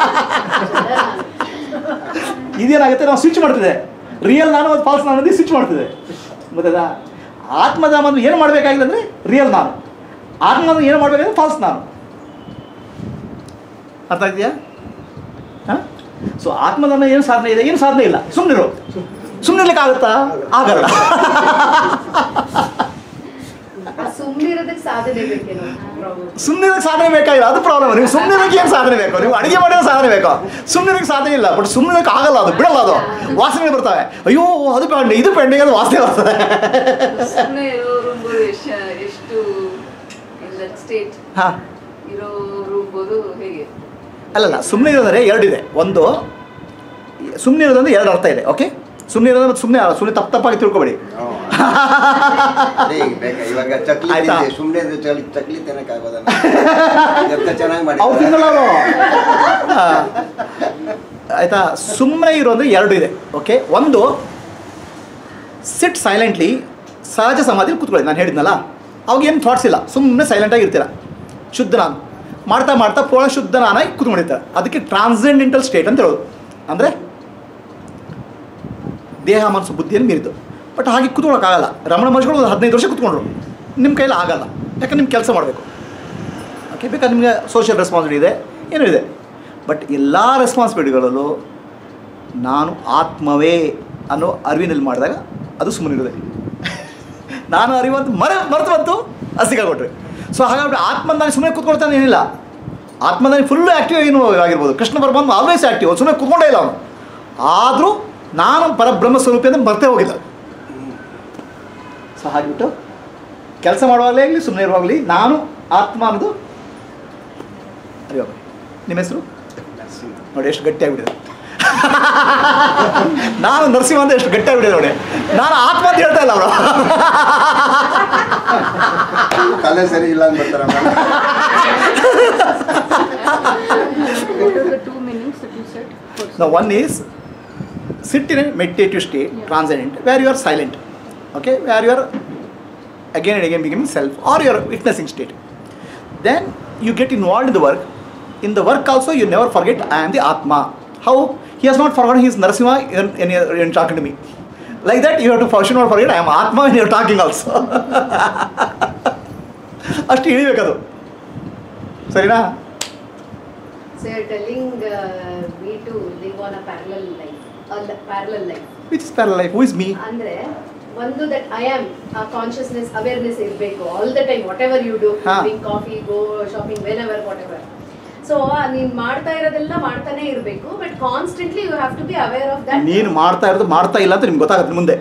ಇದೇನಾಗುತ್ತೆ ನಾವು ಸ್ವಿಚ್ ಮಾಡ್ತಿದೆ ರಿಯಲ್ ನಾನು ಮತ್ತು ಫಾಲ್ಸ್ ನಾನು ಸ್ವಿಚ್ ಮಾಡ್ತಿದೆ ಗೊತ್ತದಾ ಆತ್ಮಧಾಮ ಅಂದ್ರೆ ಏನು ಮಾಡಬೇಕಾಗಿಲ್ಲ ಅಂದರೆ ರಿಯಲ್ ನಾನು ಆತ್ಮ ಏನು ಮಾಡಬೇಕಾದ್ರೆ ಫಾಲ್ಸ್ ನಾನು ಅರ್ಥ ಇದೆಯಾ ಹಾಂ ಸೊ ಆತ್ಮಧಾಮ ಏನು ಸಾಧನೆ ಇದೆ ಏನು ಸಾಧನೆ ಇಲ್ಲ ಸುಮ್ಮನಿರು ಸುಮ್ಮನಿರ್ಲಿಕ್ಕೆ ಆಗುತ್ತಾ ಆಗಲ್ಲ ಸುಮ್ಮನಿರೋದಕ್ಕೆ ಸಾಧನೆ ಬೇಕೇನೋ problem. ಸುಮ್ಮನೆ ಸಾಧನೆ ಬೇಕಾಗಿಲ್ಲ ಅದು ಪ್ರಾಬ್ಲಮ್ ನೀವು ಸುಮ್ಮನೆ ಏನು ಸಾಧನೆ ಬೇಕು ನೀವು ಅಡುಗೆ ಮಾಡಿರೋ ಸಾಧನೆ ಬೇಕು ಸುಮ್ಮನೆ ಸಾಧನೆ ಇಲ್ಲ ಬಟ್ ಸುಮ್ಮನೆ ಆಗಲ್ಲ ಅದು ಬಿಡಲ್ಲ ಅದು ವಾಸನೆ ಬರ್ತವೆ ಅಯ್ಯೋ ಅದು ಪೆಂಡೆ ಇದು ಪೆಂಡಿಗೆ ಅದು ವಾಸನೆ ಬರ್ತದೆ ಸುಮ್ಮನೆ ಇರೋರು ಎಷ್ಟು ಎಷ್ಟು ಇನ್ ದಟ್ ಸ್ಟೇಟ್ ಹಾಂ ಇರೋರು ಎಂಬುದು ಹೇಗೆ ಅಲ್ಲಲ್ಲ ಸುಮ್ಮನೆ ಇರೋದ್ರೆ ಎರಡಿದೆ ಒಂದು ಸುಮ್ಮನೆ ಇರೋದಂದ್ರೆ ಎರಡು ಅರ್ಥ ಇದೆ ಓಕೆ ಸುಮ್ಮನೆ ಇರೋದು ಮತ್ತು ಸುಮ್ಮನೆ ಸುಮ್ಮನೆ ತಪ್ಪು ತಪ್ಪಾಗಿ ತಿಳ್ಕೊಬೇಡಿ ಹ್ಞೂ. ಅದೇ ಈಗ ಬೇಕಾ ಇವಾಗ ಚಕ್ಲಿ ಆಯ್ತಾ? ತಿಂದೆ, ಸುಮ್ನೆ ಇದ್ರೆ ಚಕ್ಲಿ ಚಕ್ಲಿ ತಿನ್ನಕ್ಕಾಗೋದಲ್ಲ ಎಂತ ಚೆನ್ನಾಗಿ ಮಾಡಿ ಅವ್ರು ತಿನ್ನಲ್ಲ ಅವರು ಆಯ್ತಾ ಸುಮ್ಮನೆ ಇರೋ ಅಂದರೆ ಎರಡು ಇದೆ ಓಕೆ ಒಂದು ಸಿಟ್ ಸೈಲೆಂಟ್ಲಿ ಸಹಜ ಸಮಾಧಿಲಿ ಕೂತ್ಕೊಳ್ಳಿ ನಾನು ಹೇಳಿದ್ನಲ್ಲ ಅವಾಗ ಏನು ಥಾಟ್ಸ್ ಇಲ್ಲ ಸುಮ್ಮನೆ ಸೈಲೆಂಟಾಗಿ ಇರ್ತೀರ ಶುದ್ಧ ನಾನು ಮಾಡ್ತಾ ಮಾಡ್ತಾ ಪೂರ್ಣ ಶುದ್ಧ ನಾನಾಗಿ ಕೂತ್ಕೊಂಡಿರ್ತಾರೆ ಅದಕ್ಕೆ ಟ್ರಾನ್ಸೆಂಡೆಂಟಲ್ ಸ್ಟೇಟ್ ಅಂತ ಹೇಳೋದು ಅಂದರೆ ದೇಹ ಮನಸ್ಸು ಬುದ್ಧಿಯನ್ನು ಮೀರಿದ್ದು ಬಟ್ ಹಾಗೆ ಕೂತ್ಕೊಳ್ಳೋಕ್ಕಾಗಲ್ಲ ರಮಣ ಮಹರ್ಷಿಗಳು ಒಂದು ಹದಿನೈದು ವರ್ಷ ಕೂತ್ಕೊಂಡ್ರು ನಿಮ್ಮ ಕೈಲಿ ಆಗಲ್ಲ ಯಾಕಂದ್ರೆ ನಿಮ್ಮ ಕೆಲಸ ಮಾಡಬೇಕು ಓಕೆ ಬೇಕಾದ್ರೆ ನಿಮಗೆ ಸೋಷಿಯಲ್ ರೆಸ್ಪಾನ್ಸಿಬಿಲಿಟಿ ಇದೆ ಏನೂ ಇದೆ ಬಟ್ ಎಲ್ಲ ರೆಸ್ಪಾನ್ಸಿಬಿಲಿಟಿಗಳಲ್ಲೂ ನಾನು ಆತ್ಮವೇ ಅನ್ನೋ ಅರಿವಿನಲ್ಲಿ ಮಾಡಿದಾಗ ಅದು ಸುಮ್ಮನಿರೋದೆ ನಾನು ಅರಿವಂತ ಮರ ಮರೆತು ಬಂತು ಅದು ಸಿಕ್ಕಾಕೊಟ್ರಿ ಸೊ ಹಾಗಾಗಿ ಆತ್ಮದಾನಿ ಸುಮ್ಮನೆ ಕೂತ್ಕೊಳ್ತಾನೆ ಏನಿಲ್ಲ ಆತ್ಮದಾನಿ ಫುಲ್ ಆ್ಯಕ್ಟಿವ್ ಏನು ಆಗಿರ್ಬೋದು ಕೃಷ್ಣ ಪರಮಾತ್ಮ ಆಲ್ವೇಸ್ ಆ್ಯಕ್ಟಿವ್ ಸುಮ್ಮನೆ ಕೂತ್ಕೊಂಡೇ ಇಲ್ಲ ಅವನು ಆದರೂ ನಾನು ಪರಬ್ರಹ್ಮ ಸ್ವರೂಪಿ ಅಂತ ಮರ್ತೇ ಹೋಗಿಲ್ಲ ಸೊ ಹಾಗಿಬಿಟ್ಟು ಕೆಲಸ ಮಾಡುವಾಗಲೇ ಆಗಲಿ ಸುಮ್ಮನೆ ಇರುವಾಗಲಿ ನಾನು ಆತ್ಮ ಅನ್ನೋದು ಅಯ್ಯೋ ನಿಮ್ಮ ಹೆಸರು ನೋಡಿ ಎಷ್ಟು ಗಟ್ಟಿಯಾಗ್ಬಿಟ್ಟಿದೆ ನಾನು ನರಸಿಂಹ ಅಂತ ಎಷ್ಟು ಗಟ್ಟಿಯಾಗ್ಬಿಟ್ಟಿದೆ ನೋಡಿ ನಾನು ಆತ್ಮ ಅಂತ ಹೇಳ್ತಾ ಇಲ್ಲ ಅವರು ತಲೆ ಸರಿ ಇಲ್ಲ ಅಂತ ಬರ್ತಾರ What are the two meanings that you said? First. Now, one is sit in a meditative state, Yeah. transcendent, where you are silent, okay, where you are again and again becoming self, or you are witnessing state. Then you get involved in the work. In the work also, you never forget I am the Atma. How he has not forgotten his Narasimha in, in, in talking to me. Like that, you have to for sure not forget I am Atma when you are talking also. ಅಷ್ಟು ಇಳಿಬೇಕದು ಸರಿನಾ So you're telling uh, me to live on a parallel life, a li- parallel life. Which is parallel life who is me ಅಂದ್ರೆ ಒಂದು that I am consciousness awareness ಇರಬೇಕು all the time whatever you do ಹಾ. Drink coffee go shopping whenever whatever so ನೀನ್ ಮಾಡ್ತಾ ಇರೋದೆಲ್ಲ ಮಾಡ್ತಾನೆ ಇರಬೇಕು but constantly you have to be aware of that ನೀನು ಮಾಡ್ತಾ ಇರೋದು ಮಾಡ್ತಾ ಇಲ್ಲ ಅಂತ ನಿಮ್ಗೆ ಗೊತ್ತಾಗುತ್ತೆ ಮುಂದೆ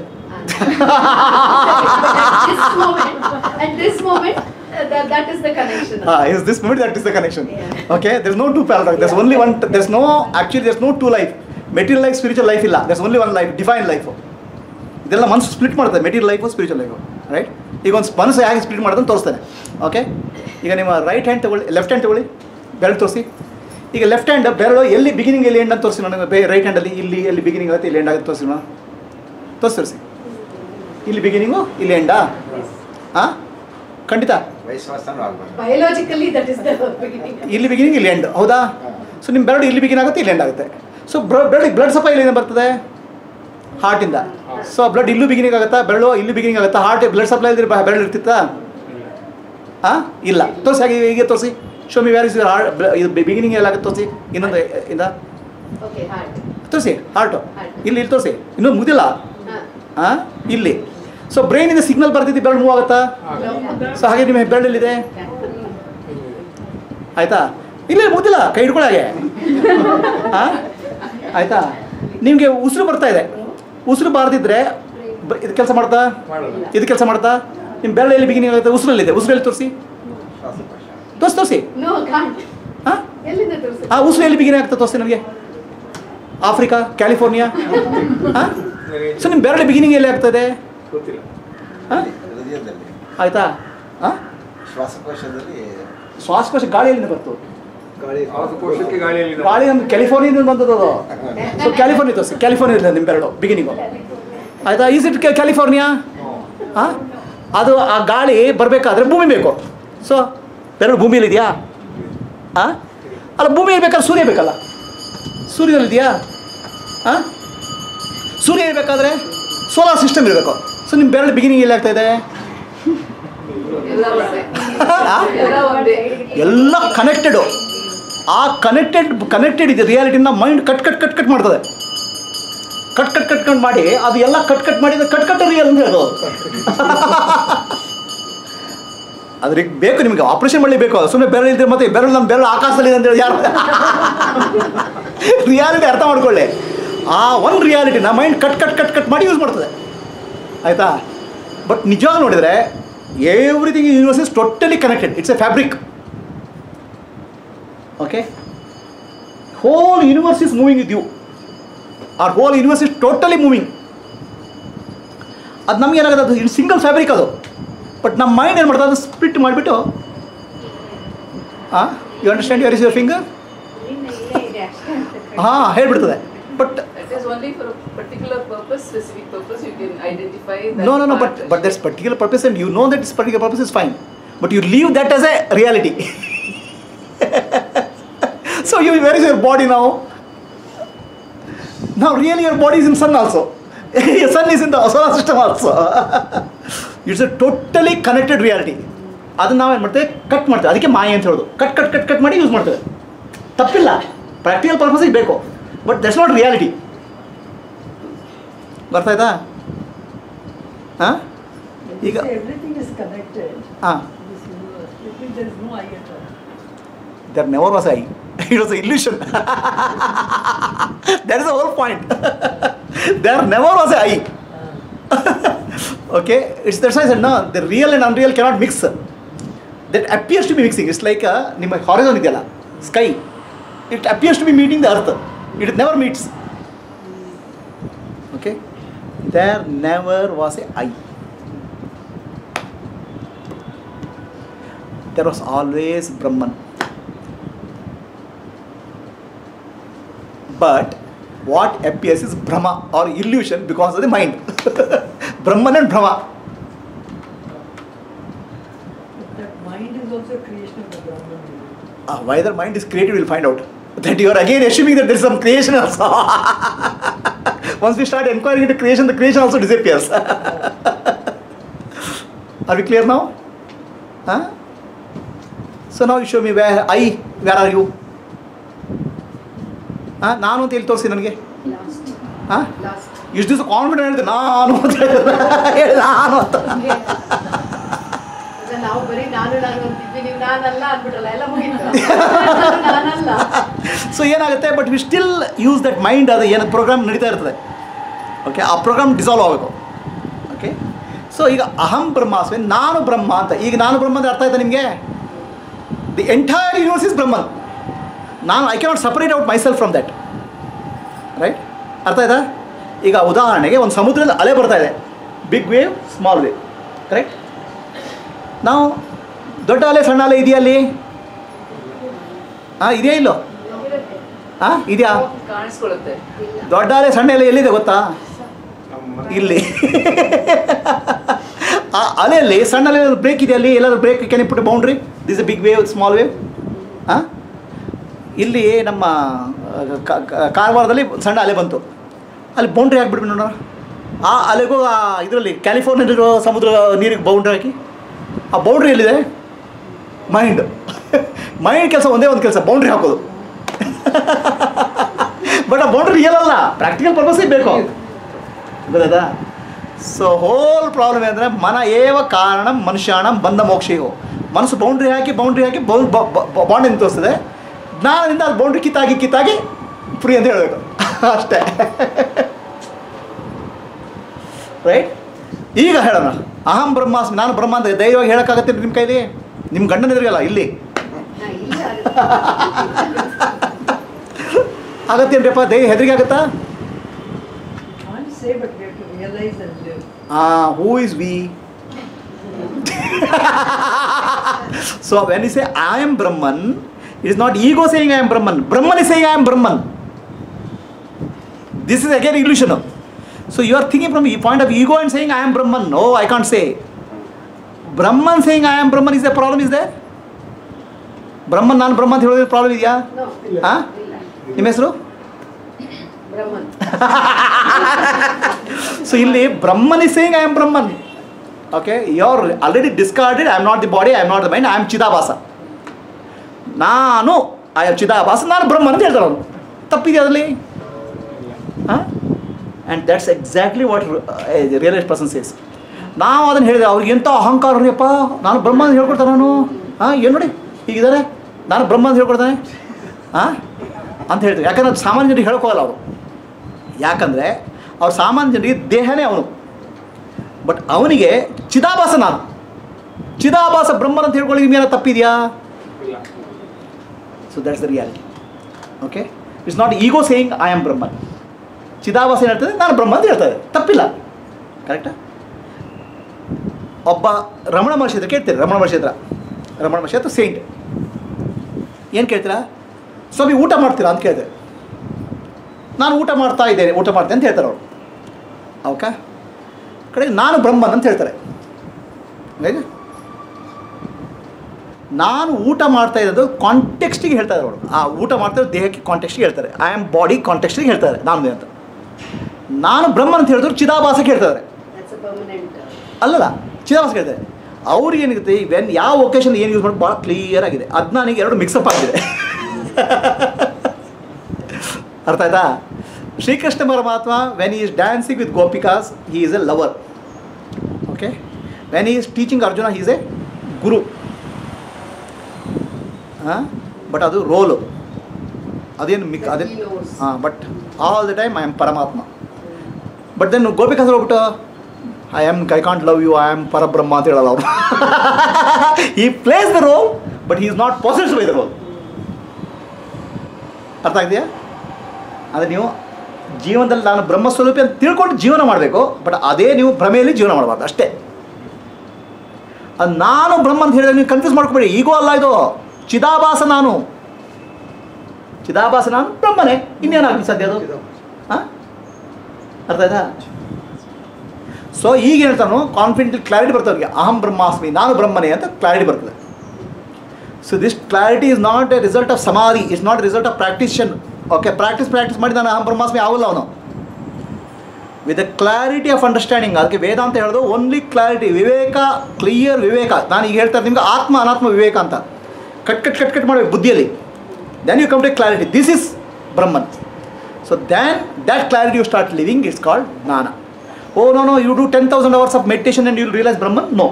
at this moment uh, that, that is the connection Ah, is this moment that is the connection. Yeah. Okay, there's no two parallel. There's only one. There's no actually. There's no two life. Material life, spiritual life ಇಲ್ಲ. There's only one life, divine life. ಇದೆಲ್ಲ ಮನಸ್ಸು split ಮಾಡ್ತಾರೆ material life spiritual life right ಈಗ ಒಂದು ಮನಸ್ಸು ಹೇಗೆ split ಮಾಡೋದನ್ನು ತೋರಿಸ್ತಾನೆ ಓಕೆ ಈಗ ನಿಮ್ಮ ರೈಟ್ ಹ್ಯಾಂಡ್ ತಗೊಳ್ಳಿ ಲೆಫ್ಟ್ ಹ್ಯಾಂಡ್ ತಗೊಳ್ಳಿ ಬೆರಳು ತೋರಿಸಿ ಈಗ ಲೆಫ್ಟ್ ಹ್ಯಾಂಡ್ ಬೆರಳು ಎಲ್ಲಿ ಬಿಗಿನಿಂಗ್ ಎಲ್ಲಿ ಎಂಡ್ ಅಂತ ತೋರಿಸಿ ನನಗೆ ಬೇ ರೈಟ್ ಹ್ಯಾಂಡಲ್ಲಿ ಇಲ್ಲಿ ಎಲ್ಲಿ ಬಿಗಿನಿಂಗ್ ಆಗುತ್ತೆ ಇಲ್ಲಿ ಎಂಡ್ ಆಗುತ್ತೆ ತೋರಿಸಿ ನೋಡೋಣ ತೋರಿಸಿ ತೋರಿಸಿ ಇಲ್ಲಿ ಬಿಗಿನಿಂಗು ಇಲ್ಲಿ ಎಂಡಾ ಹಾಂ ಖಂಡಿತ ವಯಸ್ಸಾನು ಆಗ್ಬಾರ್ದು biologically that is the beginning ಇಲ್ಲಿ ಬಿಗಿನಿಂಗ್ ಇಲ್ಲಿ ಎಂಡ್ ಹೌದಾ ಸೊ ನಿಮ್ಮ ಬೆರಳು ಇಲ್ಲಿ ಬಿಗಿನ್ ಆಗುತ್ತೆ ಇಲ್ಲಿ ಎಂಡ್ ಆಗುತ್ತೆ ಸೊ ಬೆರಳಿಗೆ ಬ್ಲಡ್ ಸಪ್ಲೈ ಇಲ್ಲಿಂದ ಬರ್ತದೆ ಹಾರ್ಟಿಂದ ಸೊ ಬ್ಲಡ್ ಇಲ್ಲೂ ಬಿಗಿನಿಂಗ್ ಆಗುತ್ತಾ ಬೆರಳು ಇಲ್ಲಿ ಬಿಗಿನಿಂಗ್ ಆಗುತ್ತಾ ಹಾರ್ಟ್ ಬ್ಲಡ್ ಸಪ್ಲೈ ಇದ್ರೆ ಬ- ಬೆರಳು ಇರ್ತಿತ್ತಾ ಹಾಂ ಇಲ್ಲ ತೋರಿಸಿ ಹಾಗೆ ಹೀಗೆ ತೋರಿಸಿ show me where is heart ಇದು ಬಿಗಿನಿಂಗ್ ಎಲ್ಲ ಆಗುತ್ತೆ ತೋರಿಸಿ ಇನ್ನೊಂದು ಇಂದ ಓಕೆ ಹಾರ್ಟ್ ತೋರಿಸಿ ಹಾರ್ಟು Heart. ಇಲ್ಲಿ ಇಲ್ಲಿ ತೋರಿಸಿ ಇನ್ನೂ ಮುಗಿದಿಲ್ಲ ಹಾ ಹಾಂ ಇಲ್ಲಿ ಸೊ ಬ್ರೈನಿಂದ ಸಿಗ್ನಲ್ ಬರ್ತಿದ್ದು ಬೆರಳು ಮೂವ್ ಆಗುತ್ತಾ ಸೊ ಹಾಗೆ ನಿಮ್ಮ ಬೆರಳಲ್ಲಿದೆ ಆಯ್ತಾ ಇಲ್ಲ ಮುಗಿದಿಲ್ಲ ಕೈ ಹಿಡ್ಕೊಳ್ಳೋ ಹಾಗೆ ಹಾಂ ಆಯ್ತಾ ನಿಮಗೆ ಉಸಿರು ಬರ್ತಾ ಇದೆ ಉಸಿರು ಬಾರ್ದಿದ್ರೆ ಬ- ಇದು ಕೆಲಸ ಮಾಡ್ತಾ ಇದು ಕೆಲಸ ಮಾಡ್ತಾ ನಿಮ್ಮ ಬೆರಳು ಎಲ್ಲಿ ಬಿಗಿನಿಂಗ್ ಆಗುತ್ತೆ ಉಸಿರಲ್ಲಿದೆ ಉಸಿರಲ್ಲಿ ತೋರಿಸಿ ಶ್ವಾಸಕೋಶ ತೋರಿಸಿ ತೋರಿಸಿ ನೋ ಕಾಂಟ್ ಹಾಂ ಎಲ್ಲಿಂದ ತೋರಿಸಿ ಆ ಉಸಿರು ಎಲ್ಲಿ ಬಿಗಿನಿಂಗ್ ಆಗ್ತದೆ ತೋರಿಸಿ ನನಗೆ ಆಫ್ರಿಕಾ ಕ್ಯಾಲಿಫೋರ್ನಿಯಾ ಹಾಂ ಸೊ ನಿಮ್ಮ ಬೆರಳು ಬಿಗಿನಿಂಗ್ ಎಲ್ಲಿ ಆಗ್ತದೆ ಹಾಂ ಹೃದಯದಲ್ಲಿ ಆಯ್ತಾ ಹಾಂ ಶ್ವಾಸಕೋಶದಲ್ಲಿ ಶ್ವಾಸಕೋಶ ಗಾಳಿಯಲ್ಲಿಂದ ಬರ್ತು ಶ್ವಾಸಕೋಶಕ್ಕೆ ಗಾಳಿಯಲ್ಲಿ ಗಾಳಿ ನಮ್ಮ ಕ್ಯಾಲಿಫೋರ್ನಿಯಾದಿಂದ ಬಂದದ್ದು ಅದು ಸೊ ಕ್ಯಾಲಿಫೋರ್ನಿಯಾ ತೋರಿಸಿ ಕ್ಯಾಲಿಫೋರ್ನಿಯಾ ನಿಮ್ಮ ಬೆರಳು ಬಿಗಿನಿಂಗು ಆಯ್ತಾ ಈಸ್ ಇಟ್ ಕ್ಯಾಲಿಫೋರ್ನಿಯಾ ಹಾಂ ಅದು ಆ ಗಾಳಿ ಬರಬೇಕಾದ್ರೆ ಭೂಮಿ ಬೇಕು ಸೊ ಬೆರಳು ಭೂಮಿಯಲ್ಲಿ ಇದೆಯಾ ಹಾಂ ಅಲ್ಲ ಭೂಮಿ ಇರ್ಬೇಕಾದ್ರೆ ಸೂರ್ಯ ಬೇಕಲ್ಲ ಸೂರ್ಯದಲ್ಲಿದೆಯಾ ಹಾಂ ಸೂರ್ಯ ಇರಬೇಕಾದ್ರೆ ಸೋಲಾರ್ ಸಿಸ್ಟಮ್ ಇರಬೇಕು ಸೊ ನಿಮ್ಮ ಬೆರಳು ಬಿಗಿನಿಂಗ್ ಎಲ್ಲಿ ಆಗ್ತಾ ಇದೆ ಎಲ್ಲ ಒಂದೇ ಆ? ಎಲ್ಲ ಒಂದೇ ಎಲ್ಲ ಕನೆಕ್ಟೆಡು ಆ ಕನೆಕ್ಟೆಡ್ ಕನೆಕ್ಟೆಡ್ ಇದೆ ರಿಯಾಲಿಟಿನ mind cut cut cut cut ಮಾಡ್ತದೆ ಕಟ್ ಕಟ್ ಕಟ್ ಕಟ್ ಮಾಡಿ ಅದು ಎಲ್ಲ ಕಟ್ ಕಟ್ ಮಾಡಿದ್ರೆ ಕಟ್ ಕಟ್ ರಿಯಲ್ ಅಂತ ಹೇಳೋದು ಅದ್ರಿಗೆ ಬೇಕು ನಿಮಗೆ ಆಪರೇಷನ್ ಮಾಡಲಿ ಬೇಕು ಸುಮ್ಮನೆ ಬೆರಳು ಇದ್ರೆ ಮತ್ತೆ ಬೆರಳು ನಮ್ಮ ಬೆರಳು ಆಕಾಶದಲ್ಲಿ ಇದೆ ಅಂತೇಳಿ ಯಾರು ರಿಯಾಲಿಟಿ ಅರ್ಥ ಮಾಡ್ಕೊಳ್ಳಿ ಆ ಒಂದು ರಿಯಾಲಿಟಿನ mind cut cut cut cut ಮಾಡಿ ಯೂಸ್ ಮಾಡ್ತದೆ ಆಯಿತಾ ಬಟ್ ನಿಜವಾಗಿ ನೋಡಿದರೆ everything universe is totally connected it's a fabric okay whole universe is moving with you are whole universe is totally moving ಅದು ನಮ್ಗೆ ಏನಾಗುತ್ತೆ ಅದು ಸಿಂಗಲ್ ಫ್ಯಾಬ್ರಿಕ್ ಅದು ಬಟ್ ನಮ್ಮ ಮೈಂಡ್ ಏನು ಮಾಡ್ತದೆ ಅದು ಸ್ಪ್ಲಿಟ್ ಮಾಡಿಬಿಟ್ಟು ಹಾಂ you understand your is your finger ಹಾಂ ಹೇಳ್ಬಿಡ್ತದೆ but That is only for a particular purpose, specific purpose, you can identify that no no no part. but but that's particular purpose and you know that this particular purpose is fine but you leave that as a reality so you where is your body now now really your body is in sun also your sun is in the solar system also it's a totally connected reality ಅದನ್ನ ನಾವು ಏನು ಮಾಡ್ತೇವೆ cut ಮಾಡ್ತೇವೆ ಅದಕ್ಕೆ ಮಾಯ ಅಂತ ಹೇಳೋದು cut cut cut cut ಮಾಡಿ ಯೂಸ್ ಮಾಡ್ತೇವೆ ತಪ್ಪಿಲ್ಲ ಪ್ರಾಕ್ಟಿಕಲ್ ಪರ್ಪಸಿಗೆ ಬೇಕು ಬಟ್ ದಟ್ಸ್ ನಾಟ್ ರಿಯಾಲಿಟಿ ಬರ್ತಾಯ್ತಾ ಹಾಂ ಈಗ ಎವ್ರಿಥಿಂಗ್ ಇಸ್ ಕನೆಕ್ಟೆಡ್ ಹಾಂ this universe it means there is no I at all there never was I. It was an illusion. that is the whole point. there never was a I. okay, it's that's why I said no. The real and unreal cannot mix. That appears to be mixing. It's like a ನಿಮ್ಮ horizon ಇದೆಯಲ್ಲ sky. It appears to be meeting the earth. It never meets. Okay, there never was a I. There was always Brahman. but what appears is Brahma or illusion because of the mind. Brahman and Brahma. That mind is also a creation of the Brahman. Uh, why the mind is created, we'll find out. That you are again assuming that there is some creation also. Once we start inquiring into creation, the creation also disappears. are we clear now? Huh? So now you show me where I, where are you? ಹಾಂ ನಾನು ಅಂತ ಎಲ್ಲಿ ತೋರಿಸಿ ನನಗೆ last ಹಾಂ last ಇಷ್ಟು ದಿವಸ confident ಹೇಳಿದೆ ನಾನು ಅಂತ ಹೇಳಿದೆ ಹೇಳಿ ನಾನು ಅಂತ ನಾವು ಬರೀ ನಾನು ನಾನು ಅಂತಿದ್ವಿ ನೀವು ನಾನಲ್ಲ ಅಂದ್ಬಿಟ್ರಲ್ಲ ಎಲ್ಲ ಮುಗೀತು ನಾನಲ್ಲ ಸೊ ಏನಾಗುತ್ತೆ but we still use that mind ಅದು ಏನು ಪ್ರೋಗ್ರಾಮ್ ನಡೀತಾ ಇರ್ತದೆ ಓಕೆ ಆ ಪ್ರೋಗ್ರಾಮ್ ಡಿಸಾಲ್ವ್ ಆಗಬೇಕು ಓಕೆ ಸೊ ಈಗ ಅಹಂ ಬ್ರಹ್ಮಾಸ್ಮಿ ನಾನು ಬ್ರಹ್ಮ ಅಂತ ಈಗ ನಾನು ಬ್ರಹ್ಮ ಅಂತ ಅರ್ಥ ಆಯ್ತಾ ನಿಮಗೆ the entire universe is Brahman ನಾನು I cannot separate out myself from that right ಅರ್ಥ ಆಯ್ತಾ ಈಗ ಉದಾಹರಣೆಗೆ ಒಂದು ಸಮುದ್ರದಲ್ಲಿ ಅಲೆ ಬರ್ತಾ ಇದೆ big wave small wave correct ನಾವು ದೊಡ್ಡ ಅಲೆ ಸಣ್ಣ ಅಲೆ ಇದೆಯಾ ಅಲ್ಲಿ ಹಾಂ ಇದೆಯಾ ಇಲ್ಲೋ ಹಾಂ ಇದೆಯಾ ಕಾಣಿಸ್ಕೊಳ್ಳುತ್ತೆ ದೊಡ್ಡ ಅಲೆ ಸಣ್ಣ ಅಲೆ ಎಲ್ಲಿದೆ ಗೊತ್ತಾ ಇಲ್ಲಿ ಆ ಅಲೆಯಲ್ಲಿ ಸಣ್ಣ ಅಲೆ ಬ್ರೇಕ್ ಇದೆ ಅಲ್ಲಿ ಎಲ್ಲಾದ್ರೂ break can put boundary this a big wave small wave ಹಾಂ ಇಲ್ಲಿ ನಮ್ಮ ಆ, ಕ- ಕ- ಕಾರವಾರದಲ್ಲಿ ಸಣ್ಣ ಅಲೆ ಬಂತು ಅಲ್ಲಿ ಬೌಂಡ್ರಿ ಹಾಕ್ಬಿಡ್ಬೇಕು ನೋಡೋಣ ಆ ಅಲೆಗೂ ಆ ಇದರಲ್ಲಿ ಕ್ಯಾಲಿಫೋರ್ನಿಯಲ್ಲಿರೋ ಸಮುದ್ರ ನೀರಿಗೆ ಬೌಂಡ್ರಿ ಹಾಕಿ ಆ ಬೌಂಡ್ರಿ ಎಲ್ಲಿದೆ ಮೈಂಡ್ ಮೈಂಡ್ ಕೆಲಸ ಒಂದೇ ಒಂದು ಕೆಲಸ ಬೌಂಡ್ರಿ ಹಾಕೋದು ಬಟ್ ಆ ಬೌಂಡ್ರಿ ರಿಯಲ್ ಅಲ್ಲ ಪ್ರಾಕ್ಟಿಕಲ್ ಪರ್ಪಸ್ಸಿಗೆ ಬೇಕು ಗೊತ್ತಾಯ್ತಾ ಸೊ ಹೋಲ್ ಪ್ರಾಬ್ಲಮ್ ಏನಂದರೆ ಮನ ಏವ ಕಾರಣ ಮನುಷ್ಯಾಣ ಬಂದ ಮೋಕ್ಷಿಯೋ ಮನಸ್ಸು ಬೌಂಡ್ರಿ ಹಾಕಿ ಬೌಂಡ್ರಿ ಹಾಕಿ ಬೌ ಬಾಂಡ್ ಅಂತ ತೋರಿಸ್ತದೆ ಜ್ಞಾನದಿಂದ ಅದು ಬೌಂಡ್ರಿ ಕಿತ್ತಾಗಿ ಕಿತ್ತಾಗಿ ಫ್ರೀ ಅಂತ ಹೇಳಬೇಕು ಅಷ್ಟೇ ರೈಟ್ ಈಗ ಹೇಳೋಣ ಅಹಂ ಬ್ರಹ್ಮಾಸ್ಮಿ ನಾನು ಬ್ರಹ್ಮ ಅಂತ ಧೈರ್ಯವಾಗಿ ಹೇಳೋಕ್ಕಾಗತ್ತೆ ನಿಮ್ಮ ಕೈಲಿ ನಿಮ್ಮ ಗಂಡನ ಎದುರಿಗಲ್ಲ ಇಲ್ಲಿ ಹಾ, ಇಲ್ಲ ಆಗತ್ತೇನ್ರಿಪ್ಪ ಧೈರ್ಯ ಹೆದರಿಗೆ ಆಗುತ್ತಾ Can't say, but we have to realize and live. Who is we so when is a I am Brahman it is not ego saying I am Brahman Brahman is saying I am Brahman this is again illusion so you are thinking from ಈ point of ego and saying I am Brahman no I can't say Brahman saying I am Brahman is the problem is they Brahman ನಾನು ಬ್ರಹ್ಮ ಅಂತ ಹೇಳೋದ್ರ problem ಇದೆಯಾ No, ಹಾಂ ಇಲ್ಲ ನಿಮ್ಮ ಹೆಸರು ಬ್ರಹ್ಮನ್ so ಇಲ್ಲಿ Brahman is saying I am Brahman okay you are already discarded I am not the body I am not the mind I am chidabhasa ನಾನು ಐ ಆಮ್ ಚಿದಾಭಾಸ ನಾನು ಬ್ರಹ್ಮನ್ ಅಂತ ಹೇಳ್ತಾರೆ ಅವನು ತಪ್ಪಿದೆ ಅದರಲ್ಲಿ ಹಾಂ and that's exactly what realize person says ನಾವು ಅದನ್ನು ಹೇಳಿದ್ರೆ ಅವ್ರಿಗೆ ಎಂಥ ಅಹಂಕಾರ ರೀಪ್ಪ ನಾನು ಬ್ರಹ್ಮ ಅಂತ ಹೇಳ್ಕೊಡ್ತಾನೆ ನಾನು ಹಾಂ ಏನು ನೋಡಿ ಹೀಗಿದ್ದಾರೆ ನಾನು ಬ್ರಹ್ಮ ಅಂತ ಹೇಳ್ಕೊಡ್ತಾನೆ ಹಾಂ ಅಂತ ಹೇಳ್ತಾರೆ ಯಾಕಂದ್ರೆ ಅದು ಸಾಮಾನ್ಯ ಜನರಿಗೆ ಹೇಳ್ಕೋಲ್ಲ ಅವರು ಯಾಕಂದರೆ ಅವ್ರ ಸಾಮಾನ್ಯ ಜನರಿಗೆ ದೇಹನೇ ಅವನು ಬಟ್ ಅವನಿಗೆ ಚಿದಾಭಾಸ ನಾನು ಚಿದಾಭಾಸ ಬ್ರಹ್ಮನ್ ಅಂತ ಹೇಳ್ಕೊಳ್ಳಿ ನಿಮ್ಗೇನೋ ತಪ್ಪಿದೆಯಾ so that's the reality okay it's not ego saying I am Brahman ಚಿದಾಭಾಸ ಏನು ಹೇಳ್ತದೆ ನಾನು ಬ್ರಹ್ಮ ಅಂತ ಹೇಳ್ತಾರೆ ತಪ್ಪಿಲ್ಲ ಕರೆಕ್ಟಾ ಒಬ್ಬ ರಮಣ ಮಹರ್ಷಿ ಹತ್ರ ಕೇಳ್ತೀರಿ ರಮಣ ಮಹರ್ಷಿ ಹತ್ರ ರಮಣ ಮಹರ್ಷಿ ಹತ್ರ ಸೇಂಟ್ ಏನು ಕೇಳ್ತೀರಾ ಸ್ವಾಮಿ ಊಟ ಮಾಡ್ತೀರಾ ಅಂತ ಕೇಳಿದೆ ನಾನು ಊಟ ಮಾಡ್ತಾ ಇದ್ದೇನೆ ಊಟ ಮಾಡ್ತೇನೆ ಅಂತ ಹೇಳ್ತಾರೆ ಅವರು ಅವಕ್ಕ ಕಡೆ ನಾನು ಬ್ರಹ್ಮನ್ ಅಂತ ಹೇಳ್ತಾರೆ ಹೌದಾ? ನಾನು ಊಟ ಮಾಡ್ತಾ ಇರೋದು ಕಾಂಟೆಕ್ಸ್ಟಿಗೆ ಹೇಳ್ತಾ ಇದ್ದಾರೆ ಅವರು ಆ ಊಟ ಮಾಡ್ತಾ ಇರೋದು ದೇಹಕ್ಕೆ ಕಾಂಟೆಕ್ಸ್ಟಿಗೆ ಹೇಳ್ತಾರೆ ಐ ಆಮ್ ಬಾಡಿ ಕಾಂಟೆಕ್ಸ್ಟಿಗೆ ಹೇಳ್ತಾರೆ ನಾನು ಅಂತ ನಾನು ಬ್ರಹ್ಮನ್ ಅಂತ ಹೇಳಿದ್ರು ಚಿದಾಭಾಸಕ್ಕೆ ಹೇಳ್ತಾರೆ ದಟ್ಸ್ ಅ ಪರ್ಮನೆಂಟ್ ಅಲ್ಲಲ್ಲ ಚಿದಾಭಾಸ ಹೇಳ್ತಾರೆ ಅವ್ರಿಗೆ ಏನಿರುತ್ತೆ ವೆನ್ ಯಾವ ಒಕೇಶನ್ ಏನು ಯೂಸ್ ಮಾಡಿ ಭಾಳ ಕ್ಲಿಯರ್ ಆಗಿದೆ ಅಜ್ಞಾನಿಗೆ ಎರಡು ಮಿಕ್ಸಪ್ ಆಗಿದೆ ಅರ್ಥ ಆಯ್ತಾ Shri Krishna Paramatma when is dancing with ಗೋಪಿಕಾಸ್ he is a lover okay when is teaching Arjuna he is a guru ಹಾಂ ಬಟ್ ಅದು ರೋಲು ಅದೇನು ಮಿಕ್ ಅದೇ He knows. ಹಾಂ but all the time I am Paramatma but then ಗೋಪಿಕಾಸ್ ಹೋಗ್ಬಿಟ್ಟು I am I can't love you I am Parabrahma ಅಂತ ಹೇಳಲ್ಲ ಅವರು ಈ plays the role but he is not possessed by the role ಅರ್ಥ ಆಗಿದೆಯಾ ಅಂದರೆ ನೀವು ಜೀವನದಲ್ಲಿ ನಾನು ಬ್ರಹ್ಮಸ್ವರೂಪಿ ಅಂತ ತಿಳ್ಕೊಂಡು ಜೀವನ ಮಾಡಬೇಕು ಬಟ್ ಅದೇ ನೀವು ಭ್ರಮೆಯಲ್ಲಿ ಜೀವನ ಮಾಡಬಾರ್ದು ಅಷ್ಟೇ ಅದು ನಾನು ಬ್ರಹ್ಮ ಅಂತ ಹೇಳಿದ್ರೆ ನೀವು ಕನ್ಫ್ಯೂಸ್ ಮಾಡ್ಕೊಬೇಡಿ ಈಗೋ ಅಲ್ಲ ಇದು ಚಿದಾಭಾಸ ನಾನು ಚಿದಾಭಾಸ ನಾನು ಬ್ರಹ್ಮನೇ ಇನ್ನೇನಾಗಲಿ ಸದ್ಯ ಅದು ಹಾಂ ಅರ್ಥ ಆಯ್ತಾ ಸೊ ಈಗ ಹೇಳ್ತಾನು ಕಾನ್ಫಿಡೆಂಟ್ ಕ್ಲಾರಿಟಿ ಬರ್ತದೆ ಅವ್ರಿಗೆ ಅಹಂ ಬ್ರಹ್ಮಾಸ್ಮಿ ನಾನು ಬ್ರಹ್ಮನೇ ಅಂತ ಕ್ಲಾರಿಟಿ ಬರ್ತದೆ so this clarity is not a result of samadhi is not result of practitioner okay practice practice ಮಾಡಿ ನಾನು ಅಹಂ ಬ್ರಹ್ಮಾಸ್ಮಿ ಆಗಲ್ಲ ಅವನು with the clarity of understanding ಅದಕ್ಕೆ ವೇದಾಂತ ಹೇಳೋದು ಓನ್ಲಿ ಕ್ಲಾರಿಟಿ ವಿವೇಕ ಕ್ಲಿಯರ್ ವಿವೇಕ ನಾನು ಈಗ ಹೇಳ್ತಾ ನಿಮ್ಗೆ ಆತ್ಮ ಅನಾತ್ಮ ವಿವೇಕ ಅಂತ ಕಟ್ ಕಟ್ ಕಟ್ ಕಟ್ ಮಾಡಬೇಕು ಬುದ್ಧಿಯಲ್ಲಿ then you come to clarity this is Brahman so ದ್ಯಾನ್ that clarity you start living it's called jnana oh no no you do ten thousand hours of meditation and you'll realize Brahman no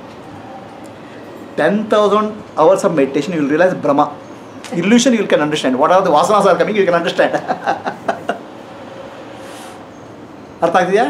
ten thousand hours of meditation you'll realize Brahma illusion you can understand what are the ವಾಸನಾಸ್ are coming you can understand ಅರ್ಥ ಆಗ್ತಿದೆಯಾ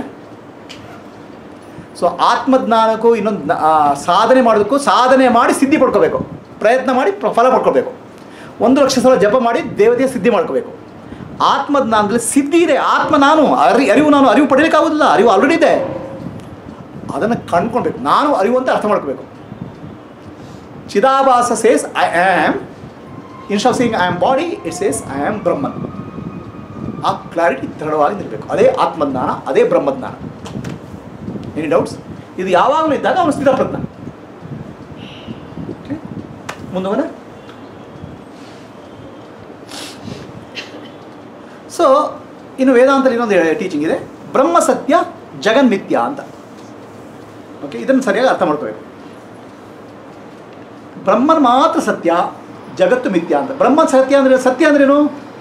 so ಆತ್ಮಜ್ಞಾನಕ್ಕೂ ಇನ್ನೊಂದು ಜ್ಞಾ- ಆ, ಸಾಧನೆ ಮಾಡೋದಕ್ಕೂ ಸಾಧನೆ ಮಾಡಿ ಸಿದ್ಧಿ ಪಡ್ಕೋಬೇಕು ಪ್ರಯತ್ನ ಮಾಡಿ ಪ್ರ- ಫಲ ಪಡ್ಕೋಬೇಕು ಒಂದು ಲಕ್ಷ ಸಲ ಜಪ ಮಾಡಿ ದೇವತೆಯ ಸಿದ್ಧಿ ಮಾಡ್ಕೋಬೇಕು ಆತ್ಮಜ್ಞಾನದಲ್ಲಿ ಸಿದ್ಧಿ ಇದೆ ಆತ್ಮ ನಾನು ಅರಿ ಅರಿವು ನಾನು ಅರಿವು ಪಡೀಲಿಕ್ಕಾಗೋದಿಲ್ಲ ಅರಿವು ಆಲ್ರೆಡಿ ಇದೆ ಅದನ್ನು ಕಂಡ್ಕೊಳ್ಬೇಕು ನಾನು ಅರಿವು ಅಂತ ಅರ್ಥ ಮಾಡ್ಕೋಬೇಕು chidabhasa says I am instead of seeing I am body it says I am Brahman ಆ ಕ್ಲಾರಿಟಿ ದೃಢವಾಗಿ ನಿಲ್ಲಬೇಕು ಅದೇ ಆತ್ಮಜ್ಞಾನ ಅದೇ ಬ್ರಹ್ಮಜ್ಞಾನ ಎನಿ ಡೌಟ್ಸ್ ಇದು ಯಾವಾಗಲೂ ಇದ್ದಾಗ ಅವನು ಸ್ಥಿತಪ್ರಜ್ಞ Okay? ಮುಂದುವನ ಸೊ ಇನ್ನು ವೇದಾಂತದಲ್ಲಿ ಇನ್ನೊಂದು ಟೀಚಿಂಗ್ ಇದೆ ಬ್ರಹ್ಮ ಸತ್ಯ ಜಗನ್ಮಿಥ್ಯ ಅಂತ ಓಕೆ ಇದನ್ನು ಸರಿಯಾಗಿ ಅರ್ಥ ಮಾಡ್ಕೋಬೇಕು ಬ್ರಹ್ಮನ್ ಮಾತ್ರ ಸತ್ಯ ಜಗತ್ತು ಮಿಥ್ಯ ಅಂತ ಬ್ರಹ್ಮನ್ ಸತ್ಯ ಅಂದರೆ ಸತ್ಯ ಅಂದ್ರೇನು